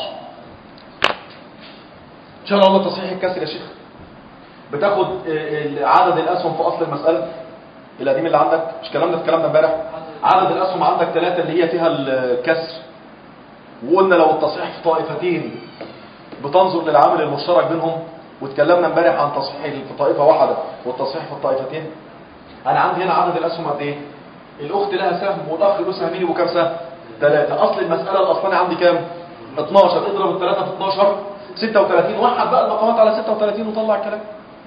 ان شاء الله تصحيح الكسر يا شيخ بتاخد آه، عدد الاسهم في اصل المسألة القديم اللي عندك مش كلامنا الكلام ده امبارح عدد الاسهم عندك ثلاثة اللي هي فيها الكسر وقلنا لو التصحيح في طائفتين بتنظر للعامل المشترك بينهم واتكلمنا امبارح عن تصحيح في طائفة واحدة والتصحيح في الطائفتين انا عندي هنا عدد الاسهم قد ايه الاخت لها سهم والاخ له سهمين يبقوا كام سهم ثلاثة اصل المسألة الاصلاني عندي كام 12 اضرب الثلاثة في 12 36 وحد بقى المقامات على 36 وطلع الكلام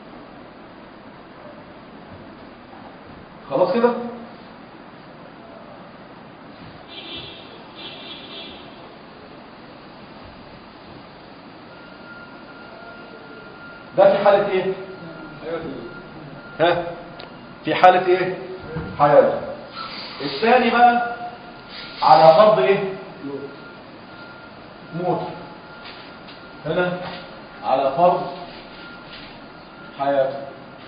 خلاص كده ده في حالة ايه ها في حالة ايه حياة الثاني بقى على فرض ايه موت هنا على فرض حياة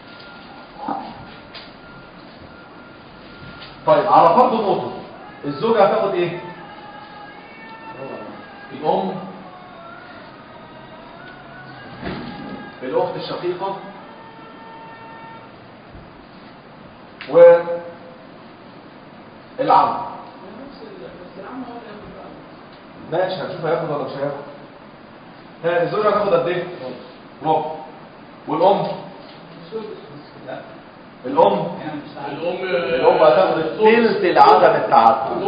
طيب على فرض موته الزوجة هتاخد ايه الام الاخت الشقيقة والعم ماشي هنشوف هياخد ولا مش هياخد ها الزوجة هتاخد قد ايه ربع والام الام الأم الام هتاخد الثلث لعدم التعدد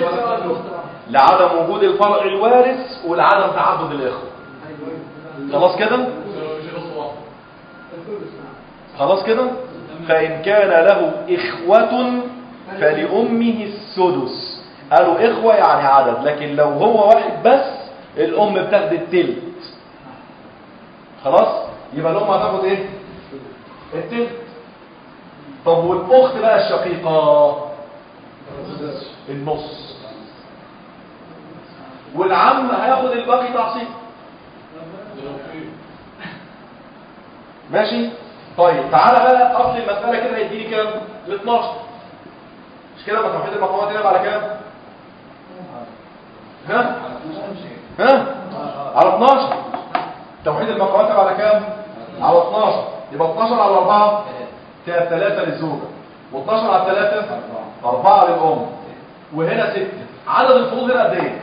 لعدم وجود الفرع الوارث ولعدم تعدد الاخوه خلاص كده خلاص كده فإن كان له إخوة فلأمه السدس قالوا إخوة يعني عدد لكن لو هو واحد بس الأم بتاخد التلت خلاص يبقى الأم هتاخد إيه التلت طب والأخت بقى الشقيقة النص والعم هياخد الباقي تعصيب ماشي طيب تعالى بقى اصل المسألة كده هيديني كام ل 12 مش كده ما توحيد المقامات هنا على كام ها ها على 12 توحيد المقامات على كام على 12 يبقى 12 على 4 فيها 3 للزوجة و12 على 3 4 للأم وهنا 6 عدد الفروض هنا قد ايه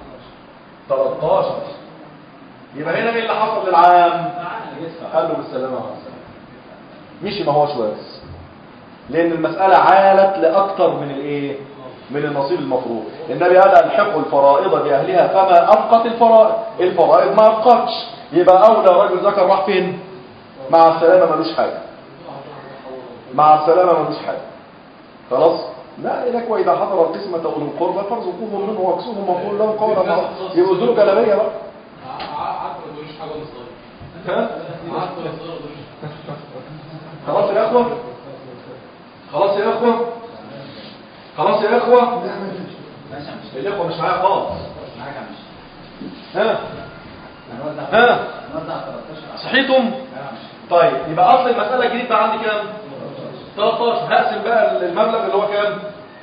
13 يبقى هنا ايه اللي حصل للعام قال له بالسلامة والسلامة مشي ما هوش وارث لان المسألة عالت لاكتر من الايه من النصيب المفروض النبي قال الحقوا الفرائض باهلها فما ابقت الفرائض الفرائض ما ابقتش يبقى اولى رجل ذكر راح فين مع السلامه ملوش حاجه مع السلامه ملوش حاجه خلاص لا لك واذا حضر القسمه اولو القربى فارزقوهم منه واكسوهم وقولوا لهم قولا معروفا يبقوا دول جلابيه بقى عارف ما تقوليش حاجه ولا صغير ها عارف ولا صغير ما تقوليش خلاص يا اخوه خلاص يا اخوه خلاص يا اخوه ماشي يا مش الاخوه مش معايا خالص معاك يا مش ها هنوزع ها نوزع 13 على صحيتم لا يا مش طيب يبقى اصل المساله الجديد بقى عندي كام 13 هقسم بقى المبلغ اللي هو كام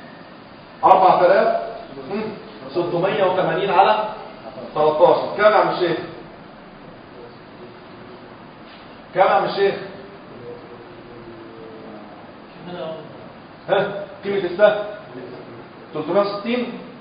4000 مم. 680 على 13 كام يا عم الشيخ كام يا عم الشيخ ها قيمه السهم 360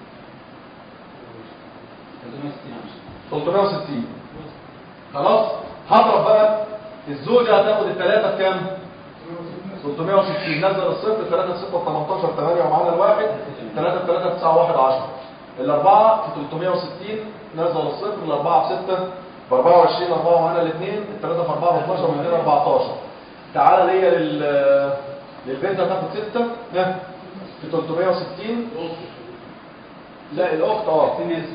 360 خلاص هضرب بقى الزوجة هتاخد الثلاثة بكام 360 نزل الصفر 3 6 18 8 ومعانا الواحد 3 3 9 1 10 الأربعة في 360 نزل الصفر الأربعة في 6 ب 24 4 ومعانا الاثنين الثلاثة في 4 ب 12 و2 14 تعالى ليا لل للبنت هتاخد 6 ها في 360 لا الأخت اه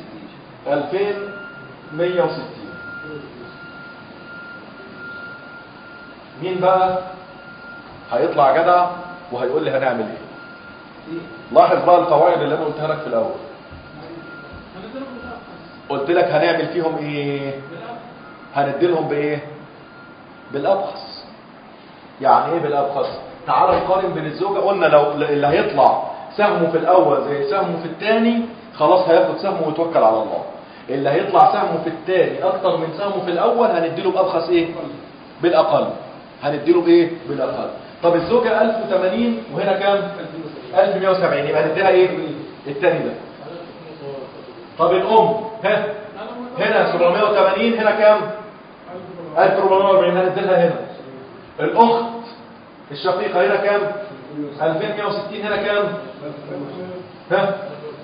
2160 مين بقى هيطلع جدع وهيقول لي هنعمل ايه لاحظ بقى القواعد اللي انا قلتها لك في الاول قلت لك هنعمل فيهم ايه هنديلهم بايه بالابخس يعني ايه بالابخس تعال نقارن بين الزوجه قلنا لو اللي هيطلع سهمه في الاول زي سهمه في الثاني خلاص هياخد سهمه ويتوكل على الله اللي هيطلع سهمه في الثاني اكتر من سهمه في الاول هنديله بابخس ايه بالاقل هنديله بايه بالاقل طب الزوجه 1080 وهنا كام 1170 يبقى هنديها ايه الثاني ده طب الام ها هنا 780 هنا كام 1440 هنديلها هنا الاخت الشقيقه هنا كام 2160 هنا كام ها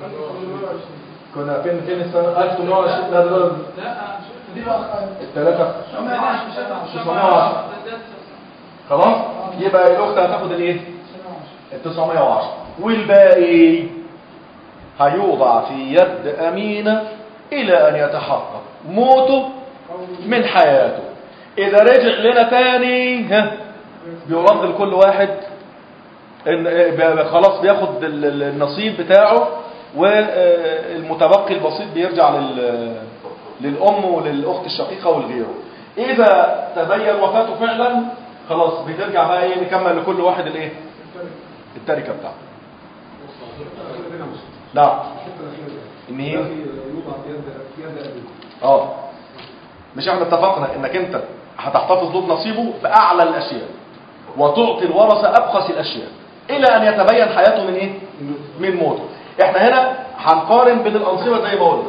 كنا فين فين السنه 1820 لا دول الثلاثه 910 خلاص يبقى الاخت هتاخد الايه ال 910 والباقي هيوضع في يد امينه الى ان يتحقق موته من حياته اذا رجع لنا تاني ها بيرد لكل واحد إن ب- خلاص بياخد ال- ال- النصيب بتاعه والمتبقي البسيط بيرجع لل للأم وللأخت الشقيقة والغيره إذا تبين وفاته فعلا خلاص بترجع بقى إيه نكمل لكل واحد الإيه التركة بتاعته نعم إن هي يوضع في يد في يد أبيه اه مش احنا اتفقنا انك انت هتحتفظ له بنصيبه باعلى الاشياء وتعطي الورثه ابخس الاشياء الى ان يتبين حياته من ايه من موته احنا هنا هنقارن بين الانصبه زي ما قلنا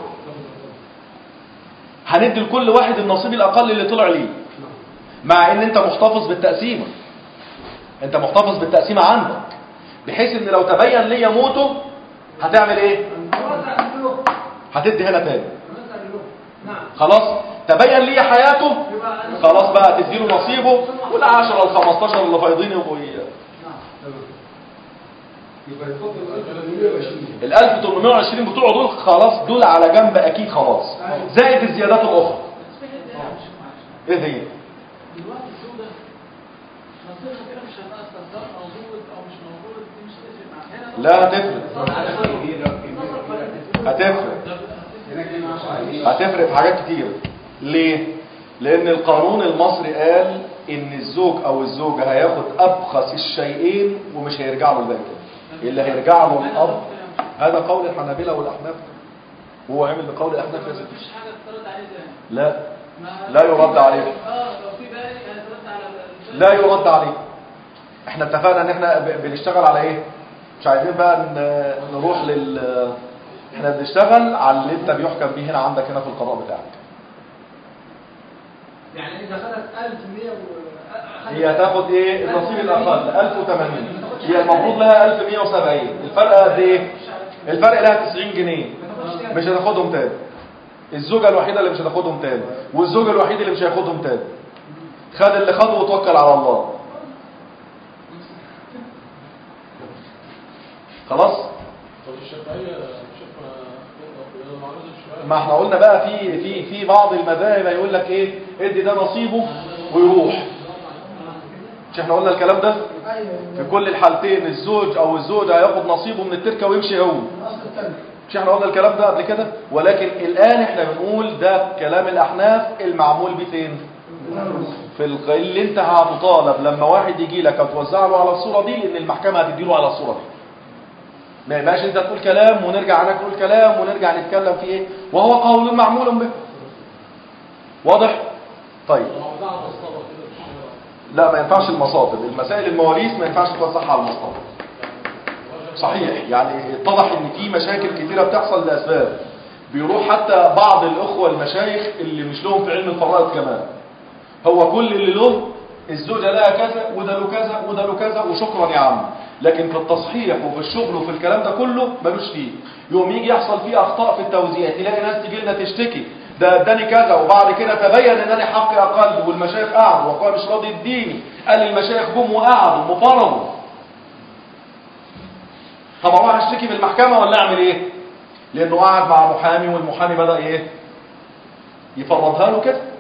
هندي لكل واحد النصيب الاقل اللي طلع ليه مع ان انت محتفظ بالتقسيمه انت محتفظ بالتقسيمه عندك بحيث ان لو تبين ليا موته هتعمل ايه هتدي هنا تاني خلاص تبين لي حياته خلاص بقى تديله نصيبه والعشرة الخمستاشر اللي فايضين يبقوا ي- يبقى يفضل 1820 ال 1820 بتوعه دول خلاص دول على جنب اكيد خلاص زائد الزيادات الاخرى ايه هي دلوقتي الزوجة نصيبها كده مش هتأثر سواء موجود أو مش موجود دي مش هتفرق معاها هنا لا هتفرق هتفرق هنا 22 هتفرق في حاجات كتير ليه لان القانون المصري قال ان الزوج او الزوجة هياخد ابخس الشيئين ومش هيرجع له الباقي تاني. اللي هيرجع له الاب هذا قول الحنابلة والاحناف هو عمل بقول الاحناف يا سيدي مفيش حاجة ترد عليه تاني لا ما- لا يرد عليه. اه لو في باقي هيترد على ال- لا يرد عليه احنا اتفقنا ان احنا ب- بنشتغل على ايه مش عايزين بقى ن- نروح لل احنا بنشتغل على اللي انت بيحكم بيه هنا عندك هنا في القضاء بتاعك يعني إذا خدت 1100 و هي هتاخد ايه النصيب الاقل 1080 هي المفروض لها 1170 الفرق قد ايه الفرق لها 90 جنيه مش هتاخدهم تاني الزوجة الوحيدة اللي مش هتاخدهم تاني والزوج الوحيد اللي مش هياخدهم تاني خد اللي خده وتوكل على الله خلاص طب الشافعية شوف معرض الشافعية ما احنا قلنا بقى في في في بعض المذاهب هيقول لك ايه ادي ده نصيبه ويروح مش احنا قلنا الكلام ده في كل الحالتين الزوج او الزوجة هياخد نصيبه من التركة ويمشي هو مش احنا قلنا الكلام ده قبل كده ولكن الان احنا بنقول ده كلام الاحناف المعمول بيه فين في الق- اللي انت هتطالب لما واحد يجي لك وتوزع له على الصورة دي لان المحكمة هتديله على الصورة دي ما يبقاش انت تقول كلام ونرجع انا نقول كلام ونرجع نتكلم في ايه وهو قول معمول به واضح طيب لو وزعها مصطبة كده في الشارع لا ما ينفعش المصادر المسائل المواريث ما ينفعش توزعها على المصادر صحيح يعني اتضح ان في مشاكل كتيرة بتحصل لاسباب بيروح حتى بعض الاخوة المشايخ اللي مش لهم في علم الفرائض كمان هو كل اللي له الزوجة لها كذا وده له كذا وده له كذا وشكرا يا عم لكن في التصحيح وفي الشغل وفي الكلام ده كله ملوش فيه يوم يجي يحصل فيه اخطاء في التوزيع تلاقي ناس تيجي لنا تشتكي ده اداني كذا وبعد كده تبين ان انا حقي اقل والمشايخ قعدوا وقال مش راضي يديني قال المشايخ جم وقعدوا وفرضوا طب اروح اشتكي في المحكمه ولا اعمل ايه لانه قعد مع محامي والمحامي بدا ايه يفرضها له كده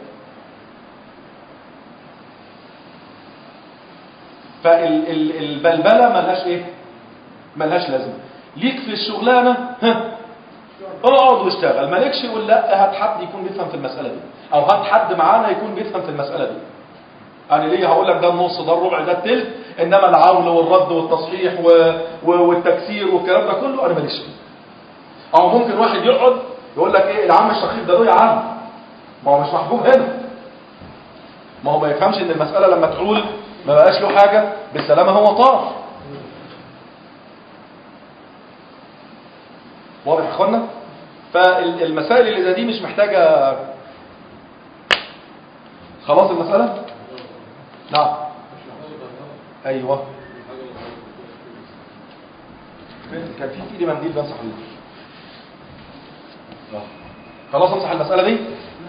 فالبلبله ملهاش ايه ملهاش لازمه ليك في الشغلانه ها اقعد واشتغل مالكش قول لا هات حد يكون بيفهم في المساله دي او هات حد معانا يكون بيفهم في المساله دي انا ليه هقول لك ده النص ده الربع ده التلت انما العول والرد والتصحيح و... و... والتكسير والكلام ده كله انا ماليش فيه او ممكن واحد يقعد يقول لك ايه العم الشقيق ده له يا عم ما هو مش محجوب هنا ما هو ما يفهمش ان المساله لما تعول ما بقاش له حاجه بالسلامه هو طار واضح يا اخوانا فالمسائل اللي زي دي مش محتاجه خلاص المساله نعم ايوه كان في في ايدي منديل بمسح بيه آه. خلاص امسح المساله دي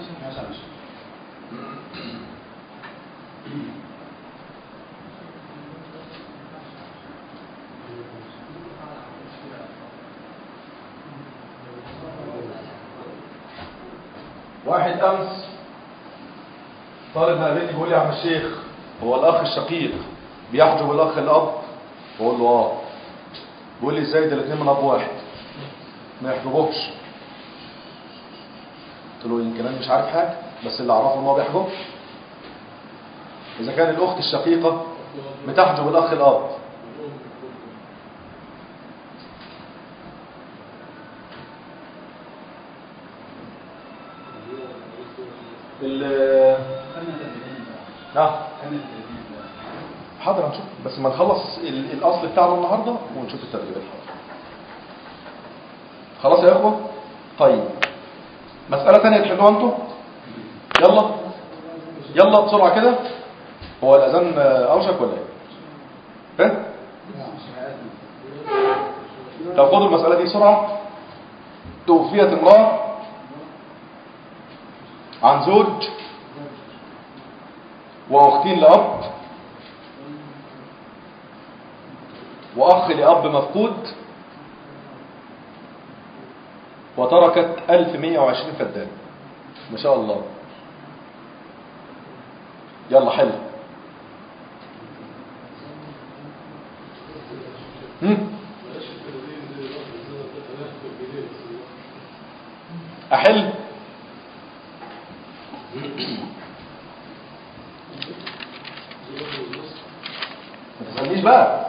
واحد امس طالب مقابلني بيقول لي يا عم الشيخ هو الاخ الشقيق بيحجب الاخ الاب بقول له اه بيقول لي ازاي ده الاثنين من اب واحد ما يحجبوش قلت له يمكن انا مش عارف حاجه بس اللي اعرفه ان هو بيحجب اذا كان الاخت الشقيقه بتحجب الاخ الاب ال- نعم حاضر هنشوف بس ما نخلص ال- الاصل بتاعنا النهارده ونشوف التدريبات خلاص يا اخوه طيب مساله ثانيه تحلوها انتوا يلا يلا بسرعه كده هو الاذان اوشك ولا ايه ها طب خدوا المساله دي بسرعه توفيت امراه عن زوج واختين لاب واخ لاب مفقود وتركت 1120 فدان ما شاء الله يلا حل هم؟ احل ما تسألنيش بقى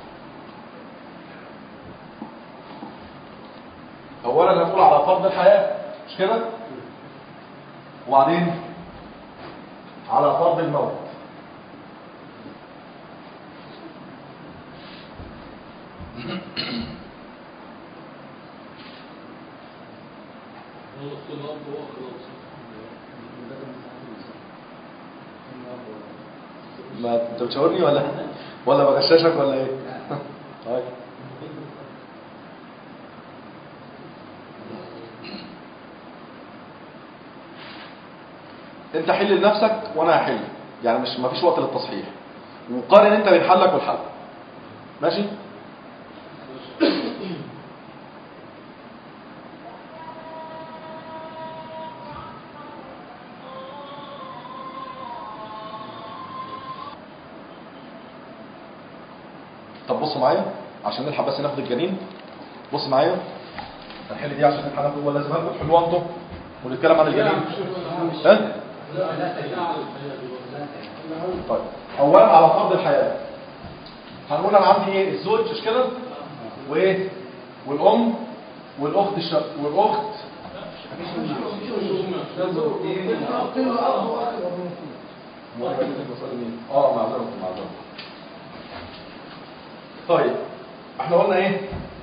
اولا هنقول على فرض الحياة مش كده وبعدين على فرض الموت ما انت بتشاورني ولا ولا بغششك ولا ايه طيب انت حل لنفسك وانا هحل يعني مش مفيش وقت للتصحيح وقارن انت بين حلك والحل ماشي طب بصوا معايا عشان نلحق بس ناخد الجنين بص معايا هنحل دي عشان نلحق ناخد ولا لازم ناخد حلوه انتم ونتكلم عن الجنين ها طيب اولا على فرض الحياه هنقول انا عندي ايه الزوج مش كده وايه والام والاخت الشق والاخت اه معذره معذره طيب احنا قلنا ايه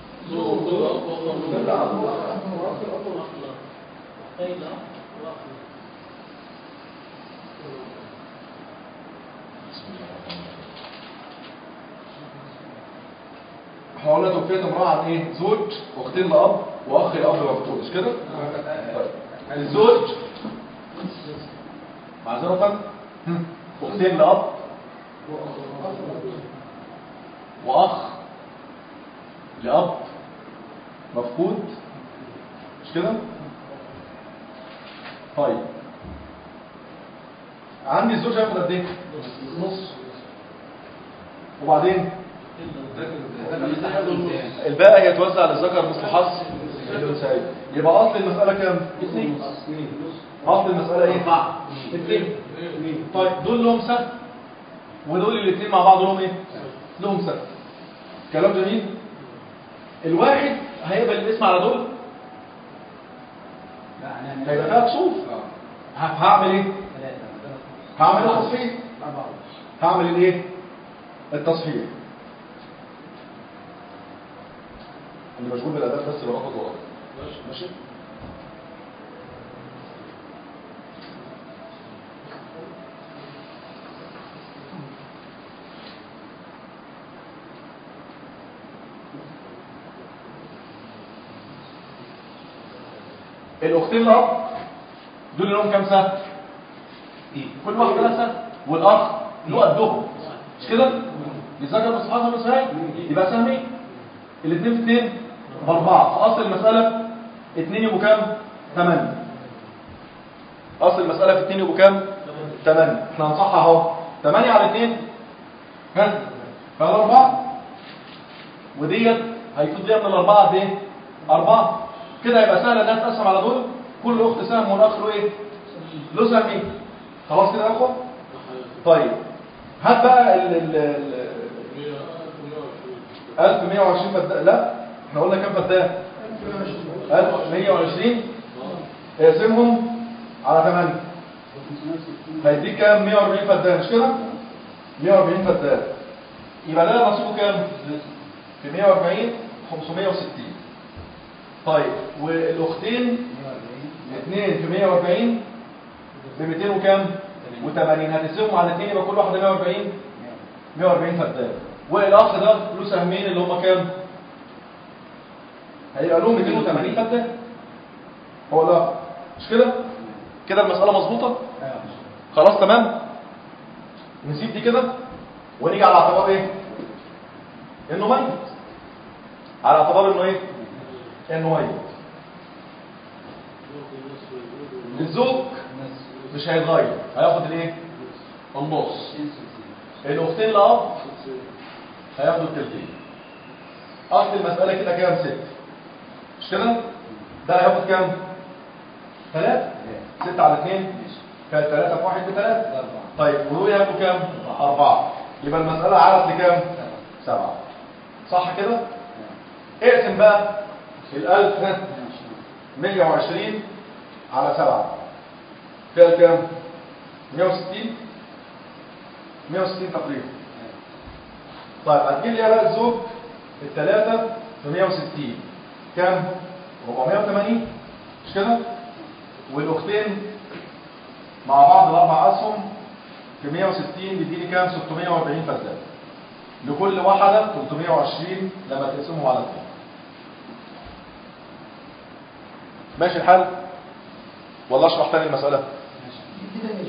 احنا قلنا توفيت امرأة عن ايه زوج واختين لأب واخ لأب مفقود مش كده طيب الزوج معذرة هم، اختين لأب واخ لأب مفقود مش كده طيب عندي الزوج هياخد قد ايه نص وبعدين الباقي هيتوزع للذكر مثل حظ الانثيين يبقى اصل المساله كام اثنين اصل المساله ايه اثنين طيب دول لهم سهم ودول الاثنين مع بعض لهم ايه لهم سهم كلام جميل الواحد هيقبل الاسم على دول هيبقى فيها كسوف ه- هعمل ايه هعمل التصحيح هعمل الايه التصحيح اللي مشغول بالاداب بس برافض وراه ماشي الاختين الاب دول لهم كام سنه كل واحد ثلاث سنه والاخ له قدهم مش كده يذاكر مصحف النسائي يبقى سهم ايه الاثنين في اثنين باربعه فاصل المساله اثنين يبقوا كام ثمانية اصل المساله في اثنين يبقوا كام ثمانية احنا هنصحح اهو ثمانية على اثنين ها فهذا اربعه وديت هيفوت ليها من الاربعه قد ايه اربعه كده يبقى سهل الناس تقسم على دول كل اخت سهم والاخ له ايه له سهم ايه خلاص كده يا اخوه طيب هات بقى ال ال ال 1120 فدان لا احنا قلنا كام فدان 1120 اقسمهم على 8 هيديك كام 140 فدان مش كده 140 فدان يبقى ده نصيبه كام في 140 560 طيب والاختين الاثنين في 140 ب 200 وكام و80 هتقسمهم على الاثنين يبقى كل واحده 140 140 فدان والاخ ده له سهمين اللي هم كام هيبقى لهم 280 فدان هو ده مش كده كده المساله مظبوطه خلاص تمام نسيب دي كده ونيجي على اعتبار ايه انه ميت على اعتبار انه ايه انه ميت الزوج مش هيتغير هياخد الايه النص الاختين لاب هياخدوا التلتين اصل المساله كده كام ست مش كده ده هياخد كام ثلاثة ستة على اثنين كانت ثلاثة في واحد بثلاثة طيب ودول ياخدوا كام أربعة يبقى المسألة عادت لكام سبعة صح كده اقسم بقى الألف ها 120 على سبعة فيها كام 160 160 تقريبا طيب هتجيب لي بقى الزوج الثلاثة في 160 كام 480 مش كده والاختين مع بعض الاربع اسهم في 160 يديني كام 640 فدان لكل واحدة 320 لما تقسمهم على اثنين ماشي الحال والله اشرح تاني المسألة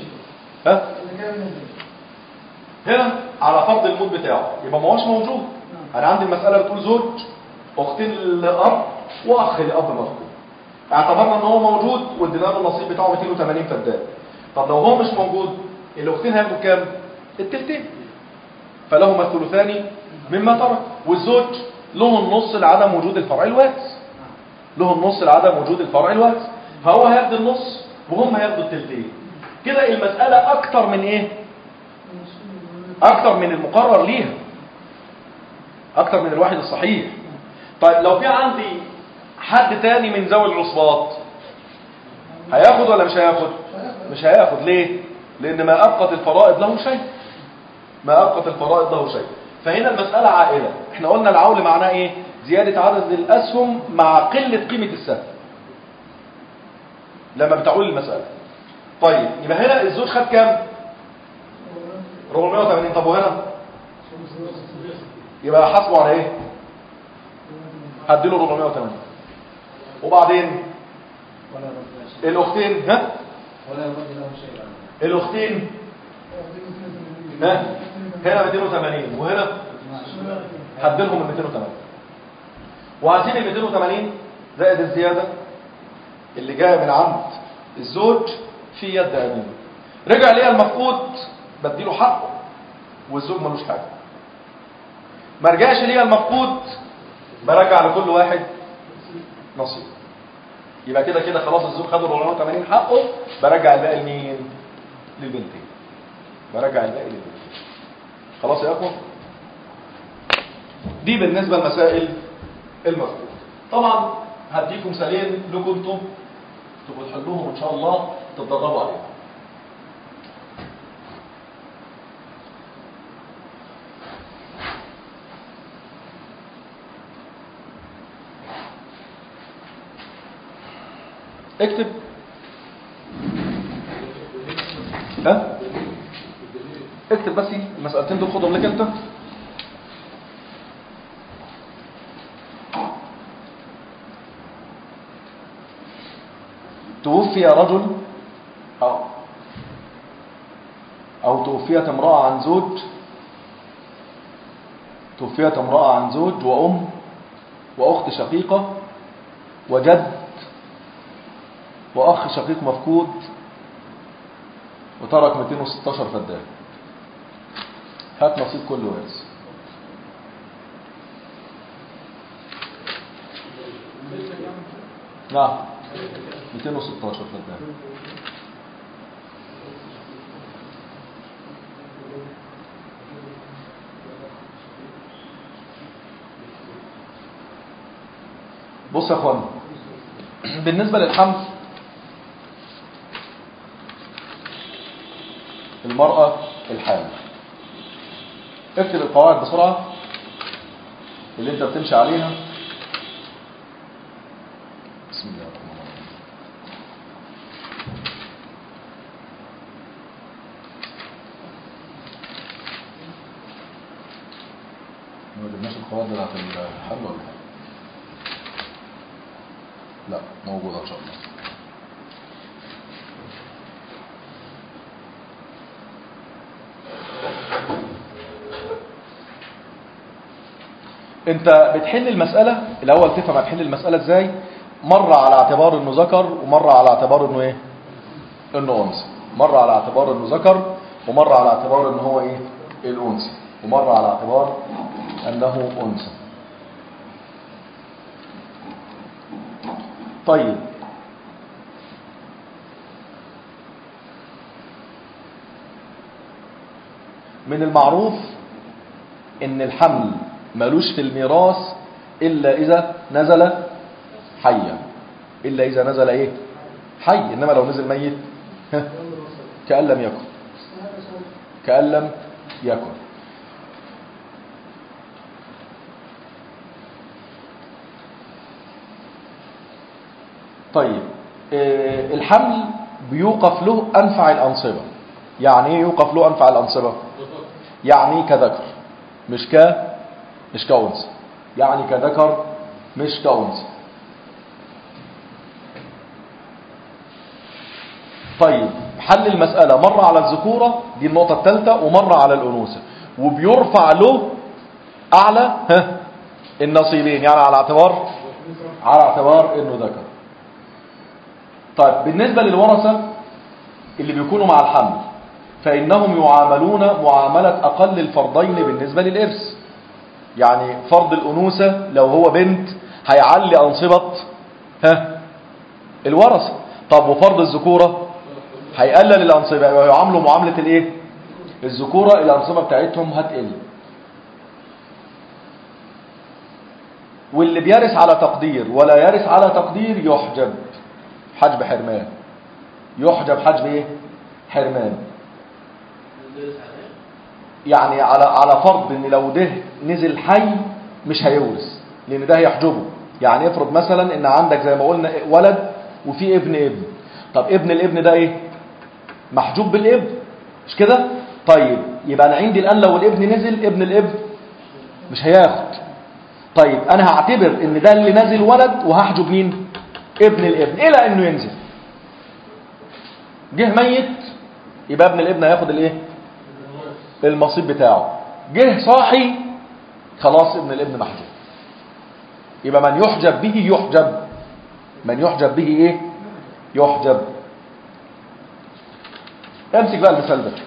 ها اللي كان من هنا على فرض الموت بتاعه يبقى ما هوش موجود انا عندي المساله بتقول زوج اختين لاب واخ لاب مفقود اعتبرنا ان هو موجود وادينا له النصيب بتاعه 280 فدان طب لو هو مش موجود الاختين هياخدوا كام التلتين فلهما الثلثان مما ترك والزوج له النص لعدم وجود الفرع الوارث له النص لعدم وجود الفرع الوارث فهو هياخد النص وهم هياخدوا التلتين كده المساله اكتر من ايه اكتر من المقرر ليها اكتر من الواحد الصحيح طيب لو في عندي حد تاني من ذوي العصبات هياخد ولا مش هياخد مش هياخد ليه لان ما ابقت الفرائض له شيء ما ابقت الفرائض له شيء فهنا المسألة عائلة احنا قلنا العول معناه ايه زيادة عدد الاسهم مع قلة قيمة السهم لما بتعول المسألة طيب يبقى هنا الزوج خد كام 480 طب وهنا يبقى حاسبه على ايه هديله 480 وبعدين ولا يرد له شيء الاختين ها ولا يرد له شيء الاختين ها هنا 280 وهنا هديلهم ال 280 وهسيب ال 280 زائد الزياده اللي جايه من عند الزوج في يد ابيه رجع ليا المفقود بديله حقه والزوج ملوش حاجه ما رجعش ليا المفقود برجع لكل واحد نصيب يبقى كده كده خلاص الزوج خد 480 حقه برجع الباقي لمين للبنتين برجع الباقي للبنتين خلاص يا اخوه دي بالنسبه لمسائل المفقود طبعا هديكم مثالين لكم انتم تبقوا تحلوهم ان شاء الله تتدربوا عليهم اكتب ها اكتب بس المسألتين دول خدهم لك انت توفي رجل أو أو توفيت امرأة عن زوج توفيت امرأة عن زوج وأم وأخت شقيقة وجد وأخ شقيق مفقود وترك 216 فدان هات نصيب كل وارث نعم 216 فدان بص يا اخوان بالنسبة للحمل المرأة الحامل اكتب القواعد بسرعة اللي انت بتمشي عليها بسم الله الرحمن الرحيم ما جبناش القواعد بتاعت الحمل ولا حاجة لا موجودة ان شاء الله انت بتحل المسألة الاول تفهم هتحل المسألة ازاي مرة على اعتبار انه ذكر ومرة على اعتبار انه ايه انه انثى مرة على اعتبار انه ذكر ومرة على اعتبار انه هو ايه الانثى ومرة على اعتبار انه انثى طيب من المعروف ان الحمل ملوش في الميراث الا اذا نزل حيا الا اذا نزل ايه حي انما لو نزل ميت ها، كأن لم يكن كأن لم يكن طيب آه، الحمل بيوقف له أنفع الأنصبة يعني ايه يوقف له أنفع الأنصبة يعني كذكر مش ك مش كأنثى يعني كذكر مش كأنثى طيب حل المسألة مرة على الذكورة دي النقطة الثالثة ومرة على الأنوثة وبيرفع له أعلى ها النصيبين يعني على اعتبار على اعتبار انه ذكر طيب بالنسبة للورثة اللي بيكونوا مع الحمل فإنهم يعاملون معاملة أقل الفرضين بالنسبة للإرث يعني فرض الأنوثة لو هو بنت هيعلي أنصبة ها الورثة طب وفرض الذكورة هيقلل الأنصبة يبقى يعاملوا معاملة الإيه الذكورة الأنصبة بتاعتهم هتقل واللي بيرث على تقدير ولا يرث على تقدير يحجب حجب حرمان يحجب حجب ايه حرمان يعني على على فرض ان لو ده نزل حي مش هيورث لان ده هيحجبه يعني افرض مثلا ان عندك زي ما قلنا ولد وفي ابن ابن طب ابن الابن ده ايه محجوب بالابن مش كده طيب يبقى انا عندي الان لو الابن نزل ابن الابن مش هياخد طيب انا هعتبر ان ده اللي نازل ولد وهحجب مين ابن الابن الى انه ينزل جه ميت يبقى ابن الابن هياخد الايه المصيب بتاعه جه صاحي خلاص ابن الابن محجوب يبقى من يحجب به يحجب من يحجب به ايه يحجب امسك بقى المثال ده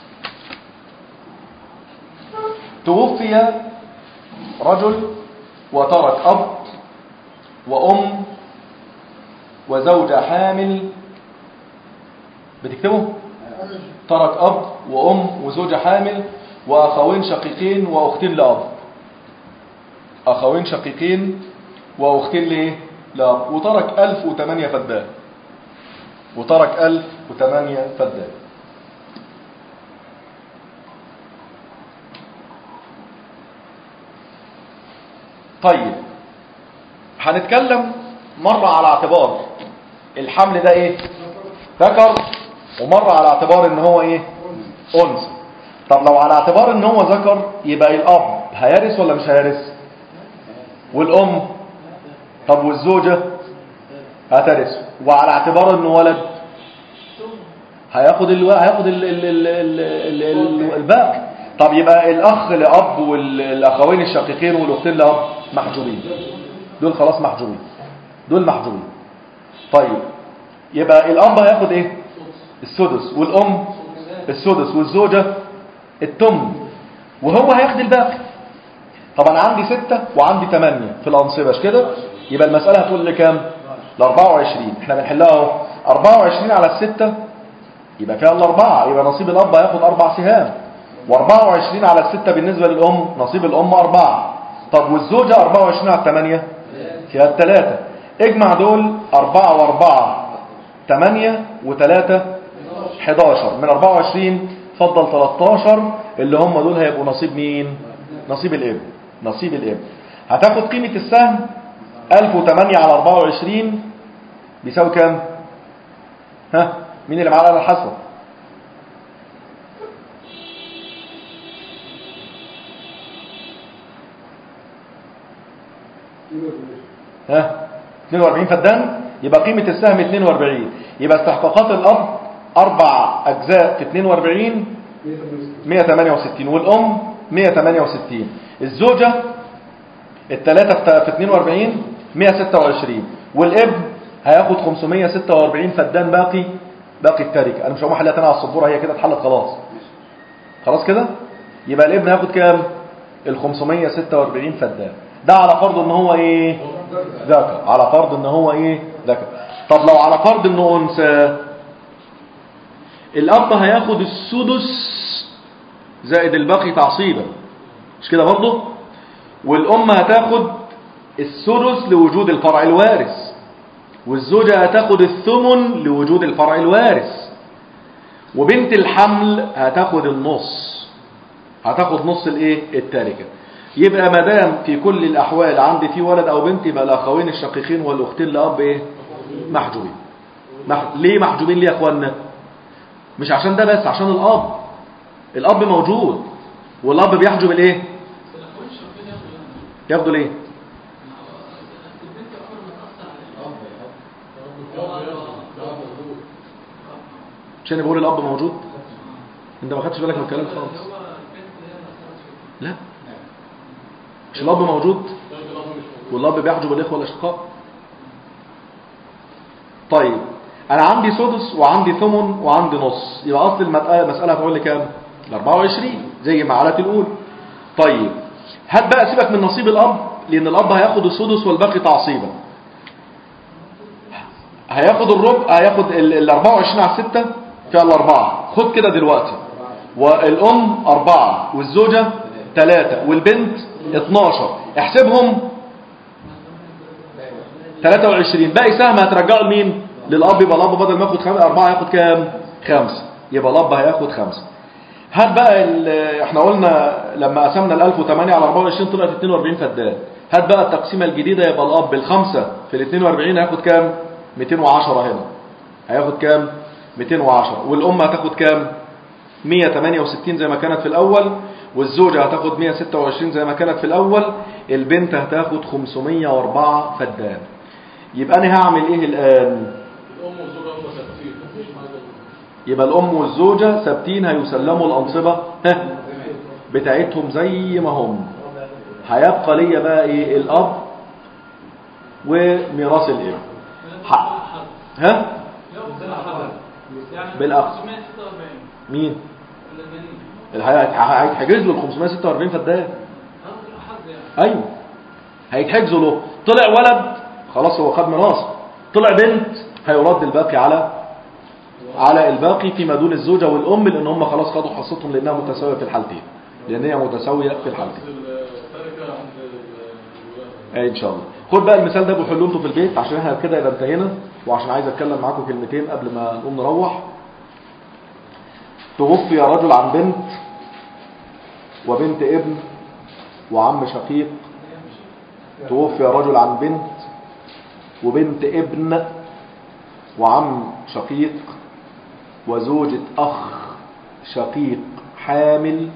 توفي رجل وترك أب وأم وزوجة حامل بتكتبه ترك أب وأم وزوجة حامل وأخوين شقيقين وأختين لأب أخوين شقيقين وأختين لإيه لأب وترك ألف وثمانية فدان وترك ألف وثمانية فدان طيب هنتكلم مرة على اعتبار الحمل ده ايه ذكر ومرة على اعتبار ان هو ايه انثى طب لو على اعتبار ان هو ذكر يبقى الاب هيرث ولا مش هيرث والام طب والزوجة هترث وعلى اعتبار انه ولد هياخد ال... هياخد ال... ال... ال... ال... ال... الباقي طب يبقى الاخ لاب والاخوين الشقيقين والاختين لاب محجوبين دول خلاص محجوبين دول محجوبين طيب يبقى الاب هياخد ايه السدس والام السدس والزوجة التمن وهو هياخد الباقي طبعا عندي ستة وعندي ثمانية في الأنصبة مش كده يبقى المسألة هتقول لي كام ل 24 احنا بنحلها اهو 24 على الستة يبقى فيها الأربعة يبقى نصيب الأب هياخد أربع سهام و24 على الستة بالنسبة للأم نصيب الأم أربعة طب والزوجة 24 على الثمانية فيها الثلاثة اجمع دول أربعة وأربعة ثمانية وثلاثة 11 من 24 فضل 13 اللي هم دول هيبقوا نصيب مين نصيب الابن نصيب الابن هتاخد قيمة السهم 1008 على 24 بيساوي كام ها مين اللي معاه على الحسب ها 42 فدان يبقى قيمة السهم 42 يبقى استحقاقات الأب أربع أجزاء في 42 168 والأم 168 الزوجة الثلاثة في 42 126 والابن هياخد 546 فدان باقي باقي التركة أنا مش هقوم أحلها تاني على السبورة هي كده اتحلت خلاص خلاص كده يبقى الابن هياخد كام ال 546 فدان ده على فرض ان هو ايه ذكر على فرض ان هو ايه ذكر طب لو على فرض انه انثى الاب هياخد السدس زائد الباقي تعصيبا مش كده برضه والام هتاخد السدس لوجود الفرع الوارث والزوجة هتاخد الثمن لوجود الفرع الوارث وبنت الحمل هتاخد النص هتاخد نص الايه التركه يبقى ما دام في كل الاحوال عندي في ولد او بنت يبقى الاخوين الشقيقين والاختين لاب ايه محجوبين مح... ليه محجوبين ليه يا اخوانا مش عشان ده بس عشان الاب الاب موجود والاب بيحجب الايه ياخدوا ليه مش انا بقول الاب موجود انت ما خدتش بالك من الكلام خالص هو البنت هي اللي أثرت فيه. لا مش الاب موجود طيب الأب مش موجود والاب بيحجب الاخوه الاشقاء طيب انا عندي سدس وعندي ثمن وعندي نص يبقى اصل المساله المساله هتقول لي كام ال 24 زي ما علت الاولى طيب هات بقى سيبك من نصيب الاب لان الاب هياخد السدس والباقي تعصيبا هياخد الربع هياخد ال ال 24 على 6 فيها الاربعه خد كده دلوقتي والام أربعة والزوجة ثلاثة والبنت 12 احسبهم 23 باقي سهم هترجعه لمين للاب يبقى الاب بدل ما ياخد خمسة أربعة ياخد كام خمسة يبقى الاب هياخد خمسة هات بقى ال- احنا قلنا لما قسمنا ال 1008 على 24 طلعت 42 فدان هات بقى التقسيمه الجديده يبقى الاب بالخمسه في ال 42 هياخد كام 210 هنا هياخد كام 210 والام هتاخد كام 168 زي ما كانت في الأول والزوجة هتاخد 126 زي ما كانت في الأول البنت هتاخد 504 فدان يبقى أنا هعمل إيه الآن الأم والزوجة هم ثابتين مفيش حاجة يبقى الأم والزوجة ثابتين هيسلموا الأنصبة ها بتاعتهم زي ما هم هيبقى ليا بقى إيه الأب وميراث الابن ح- ها يوم بلا حرج يعني بالأخ. 546 مين اللبنانيين اللي هي- هيتحجز له ال 546 فدان هذا حظ يعني ايوه هيتحجزوا له طلع ولد خلاص هو خد ميراث طلع بنت هيرد الباقي على على الباقي فيما دون الزوجة والأم لأن هم خلاص خدوا حصتهم لأنها متساوية في الحالتين لأن هي متساوية في الحالتين التركة عند الولاء أي إن شاء الله خد بقى المثال ده بحلوا انتوا في البيت عشان احنا كده يبقى انتهينا وعشان عايز اتكلم معاكم كلمتين قبل ما نقوم نروح توفي رجل عن بنت وبنت ابن وعم شقيق توفي رجل عن بنت وبنت ابن وعم شقيق وزوجة أخ شقيق حامل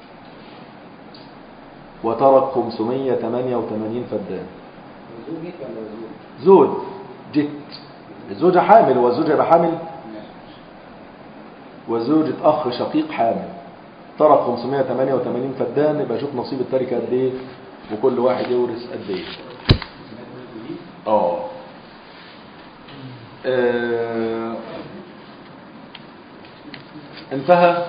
وترك 588 فدان وزوجك ولا زوج؟ زوج جت الزوجة حامل والزوجة يبقى حامل وزوجة أخ شقيق حامل ترك 588 فدان يبقى شوف نصيب التركة قد إيه وكل واحد يورث قد إيه اه آه. انتهى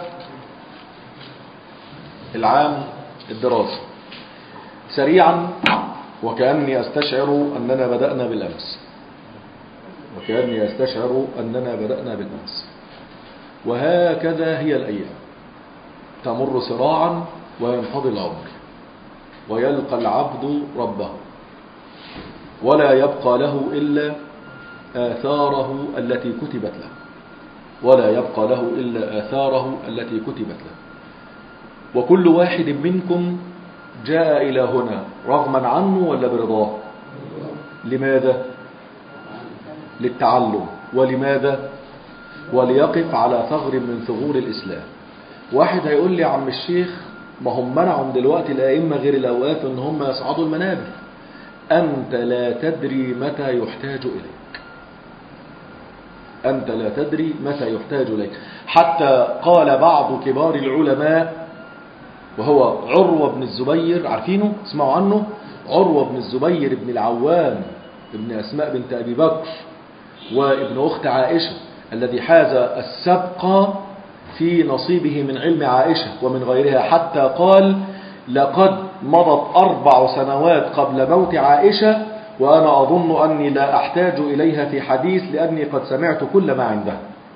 العام الدراسي سريعا وكأني أستشعر أننا بدأنا بالأمس وكأني أستشعر أننا بدأنا بالأمس وهكذا هي الأيام تمر سراعا وينقضي العمر ويلقى العبد ربه ولا يبقى له إلا آثاره التي كتبت له ولا يبقى له إلا آثاره التي كتبت له وكل واحد منكم جاء إلى هنا رغما عنه ولا برضاه لماذا للتعلم ولماذا وليقف على ثغر من ثغور الإسلام واحد هيقول لي يا عم الشيخ ما هم منعهم دلوقتي الأئمة غير الأوقاف ان هم يصعدوا المنابر أنت لا تدري متى يحتاج إليك أنت لا تدري متى يحتاج إليك حتى قال بعض كبار العلماء وهو عروة بن الزبير عارفينه اسمعوا عنه عروة بن الزبير بن العوام ابن أسماء بنت أبي بكر وابن أخت عائشة الذي حاز السبق في نصيبه من علم عائشة ومن غيرها حتى قال لقد مضت أربع سنوات قبل موت عائشة وأنا أظن أني لا أحتاج إليها في حديث لأني قد سمعت كل ما عندها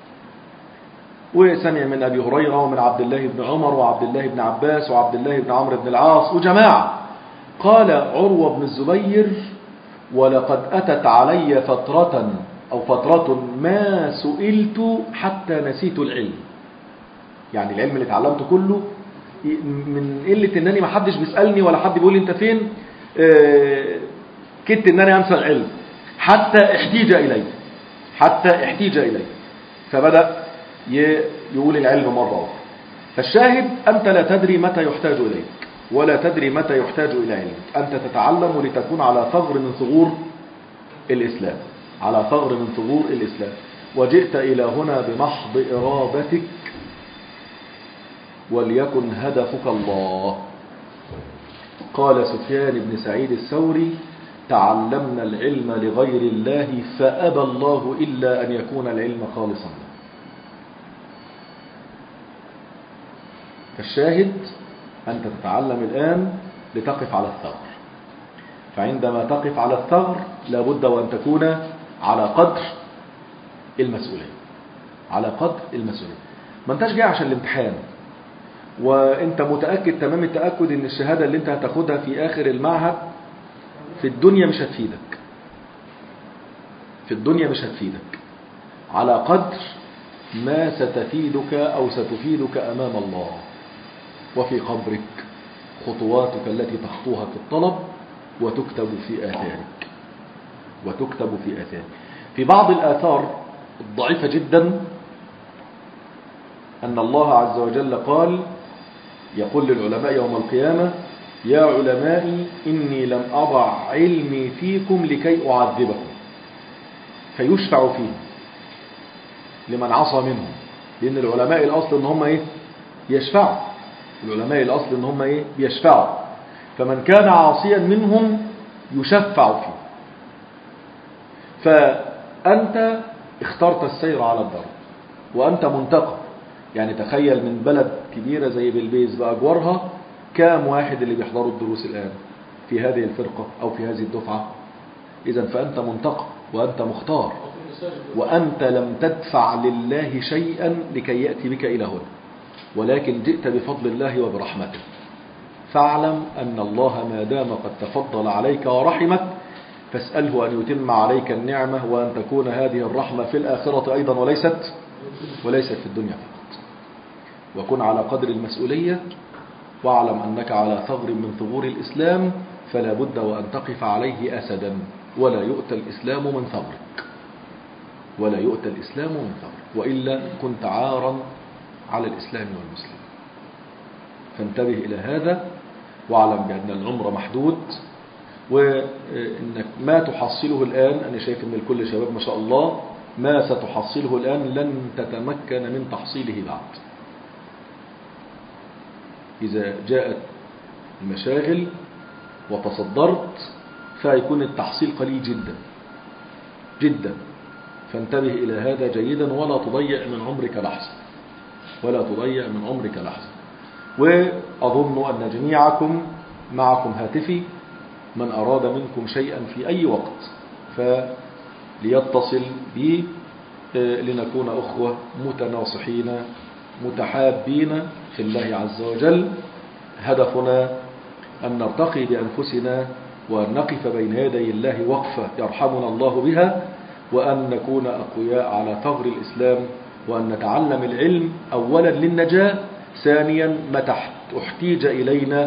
وسمع من أبي هريرة ومن عبد الله بن عمر وعبد الله بن عباس وعبد الله بن عمرو بن العاص وجماعة قال عروة بن الزبير ولقد أتت علي فترة أو فترة ما سئلت حتى نسيت العلم يعني العلم اللي اتعلمته كله من قلة ان انا ما حدش بيسألني ولا حد بيقول لي انت فين آه، كدت ان انا انسى العلم حتى احتيج الي حتى احتيج الي فبدأ ي- يقول العلم مرة أخرى فالشاهد أنت لا تدري متى يحتاج إليك ولا تدري متى يحتاج إلى علمك أنت تتعلم لتكون على ثغر من ثغور الإسلام على ثغر من ثغور الإسلام وجئت إلى هنا بمحض إرادتك وليكن هدفك الله قال سفيان بن سعيد الثوري تعلمنا العلم لغير الله فأبى الله إلا أن يكون العلم خالصا له فالشاهد أنت تتعلم الآن لتقف على الثغر فعندما تقف على الثغر لابد وأن تكون على قدر المسؤولية على قدر المسؤولية ما انتش جاي عشان الامتحان وانت متأكد تمام التأكد ان الشهادة اللي انت هتاخدها في آخر المعهد في الدنيا مش هتفيدك في الدنيا مش هتفيدك على قدر ما ستفيدك أو ستفيدك أمام الله وفي قبرك خطواتك التي تخطوها في الطلب وتكتب في آثارك وتكتب في آثارك في بعض الآثار الضعيفة جدا أن الله عز وجل قال يقول للعلماء يوم القيامة يا علمائي إني لم أضع علمي فيكم لكي أعذبكم فيشفع فيه لمن عصى منهم لأن العلماء الأصل إن هم إيه يشفعوا العلماء الأصل إن هم إيه يشفعوا فمن كان عاصيا منهم يشفع فيه فأنت اخترت السير على الضرب وأنت منتقم يعني تخيل من بلد كبيرة زي بلبيز بأجوارها كام واحد اللي بيحضروا الدروس الآن في هذه الفرقة أو في هذه الدفعة إذا فأنت منتقم وأنت مختار وأنت لم تدفع لله شيئا لكي يأتي بك إلى هنا ولكن جئت بفضل الله وبرحمته فاعلم أن الله ما دام قد تفضل عليك ورحمك فاسأله أن يتم عليك النعمة وأن تكون هذه الرحمة في الآخرة أيضا وليست وليست في الدنيا فقط وكن على قدر المسؤولية واعلم أنك على ثغر من ثغور الإسلام فلا بد وأن تقف عليه أسدا ولا يؤتى الإسلام من ثغرك ولا يؤتى الإسلام من ثغرك وإلا كنت عارا على الإسلام والمسلم فانتبه إلى هذا واعلم بأن العمر محدود وإنك ما تحصله الآن أنا شايف أن الكل شباب ما شاء الله ما ستحصله الآن لن تتمكن من تحصيله بعد إذا جاءت المشاغل وتصدرت فيكون التحصيل قليل جدا جدا فانتبه إلى هذا جيدا ولا تضيع من عمرك لحظة ولا تضيع من عمرك لحظة وأظن أن جميعكم معكم هاتفي من أراد منكم شيئا في أي وقت فليتصل بي لنكون أخوة متناصحين متحابين في الله عز وجل هدفنا أن نرتقي بأنفسنا وأن نقف بين يدي الله وقفة يرحمنا الله بها وأن نكون أقوياء على ثغر الإسلام وأن نتعلم العلم أولا للنجاة ثانيا متى احتيج إلينا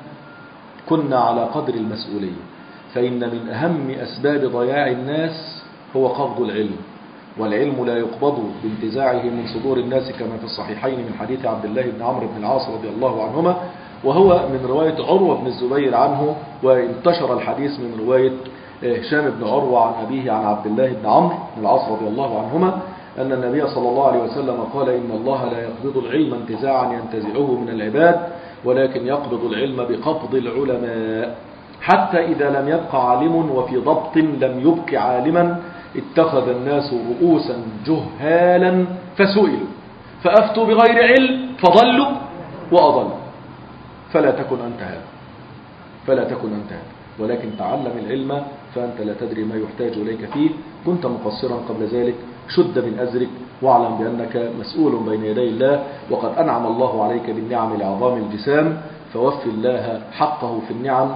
كنا على قدر المسؤولية فإن من أهم أسباب ضياع الناس هو قبض العلم والعلم لا يقبض بانتزاعه من صدور الناس كما في الصحيحين من حديث عبد الله بن عمرو بن العاص رضي الله عنهما وهو من رواية عروة بن الزبير عنه وانتشر الحديث من رواية هشام بن عروة عن أبيه عن عبد الله بن عمرو بن العاص رضي الله عنهما أن النبي صلى الله عليه وسلم قال إن الله لا يقبض العلم انتزاعا ينتزعه من العباد ولكن يقبض العلم بقبض العلماء حتى إذا لم يبق عالم وفي ضبط لم يبق عالما اتخذ الناس رؤوسا جهالا فسئلوا فأفتوا بغير علم فضلوا وأضلوا فلا تكن أنت هذا فلا تكن أنت هذا ولكن تعلم العلم فأنت لا تدري ما يحتاج إليك فيه كنت مقصرا قبل ذلك شد من أزرك واعلم بأنك مسؤول بين يدي الله وقد أنعم الله عليك بالنعم لعظام الجسام فوف الله حقه في النعم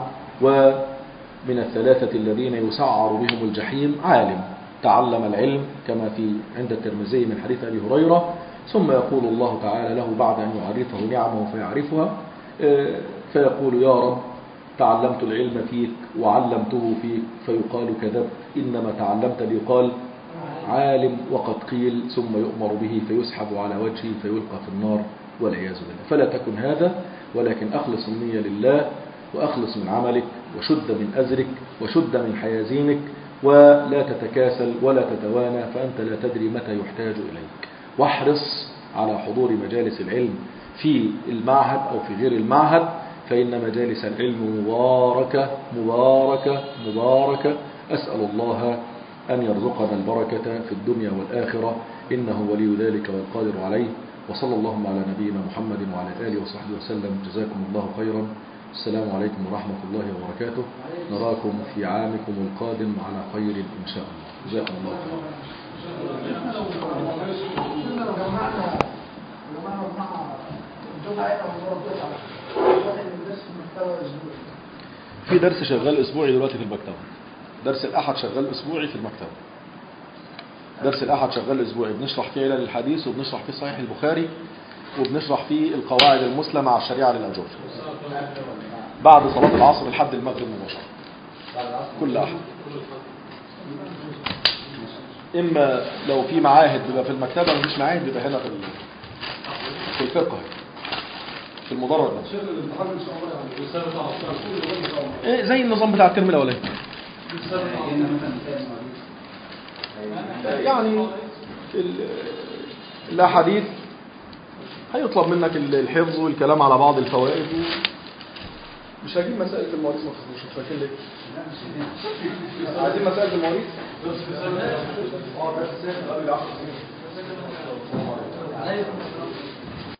ومن الثلاثة الذين يسعر بهم الجحيم عالم تعلم العلم كما في عند الترمذي من حديث أبي هريرة ثم يقول الله تعالى له بعد أن يعرفه نعمه فيعرفها فيقول يا رب تعلمت العلم فيك وعلمته فيك فيقال كذبت إنما تعلمت ليقال عالم وقد قيل ثم يؤمر به فيسحب على وجهه فيلقى في النار والعياذ بالله فلا تكن هذا ولكن أخلص النية لله وأخلص من عملك وشد من أزرك وشد من حيازينك ولا تتكاسل ولا تتوانى فأنت لا تدري متى يحتاج إليك واحرص على حضور مجالس العلم في المعهد أو في غير المعهد فإن مجالس العلم مباركة مباركة مباركة أسأل الله أن يرزقنا البركة في الدنيا والآخرة إنه ولي ذلك والقادر عليه وصلى اللهم على نبينا محمد وعلى آله وصحبه وسلم جزاكم الله خيرا السلام عليكم ورحمة الله وبركاته نراكم في عامكم القادم على خير إن شاء الله جزاكم الله خيرا لو جمعنا لو جمعنا مع الجمعة هنا ومرة الجمعة واحد من الناس في المكتبة أسبوعي في درس شغال أسبوعي دلوقتي في المكتبة درس الأحد شغال أسبوعي في المكتبة درس الأحد شغال أسبوعي بنشرح فيه علل الحديث وبنشرح فيه صحيح البخاري وبنشرح فيه القواعد المسلمة مع الشريعة للأجور بعد صلاة العصر لحد المغرب مباشرة كل أحد إما لو في معاهد بيبقى في المكتبة مفيش معاهد بيبقى هنا في ال- في الفقه في المدرج نفسه شيخ الامتحان إن شاء الله يعني السنة على الصلاة كل يوم إن شاء الله إيه زي النظام بتاع الترم الأولاني هنا مثلا مثال موجود يعني ال- الأحاديث هيطلب منك ال- الحفظ والكلام على بعض الفوائد و... مش هجيب مسائل في المواريث ما تخافوش مش فاكرين ليه لا مش هنا عايزين مسائل في المواريث اه بس سهل قبل 10 سنين عليكم السلام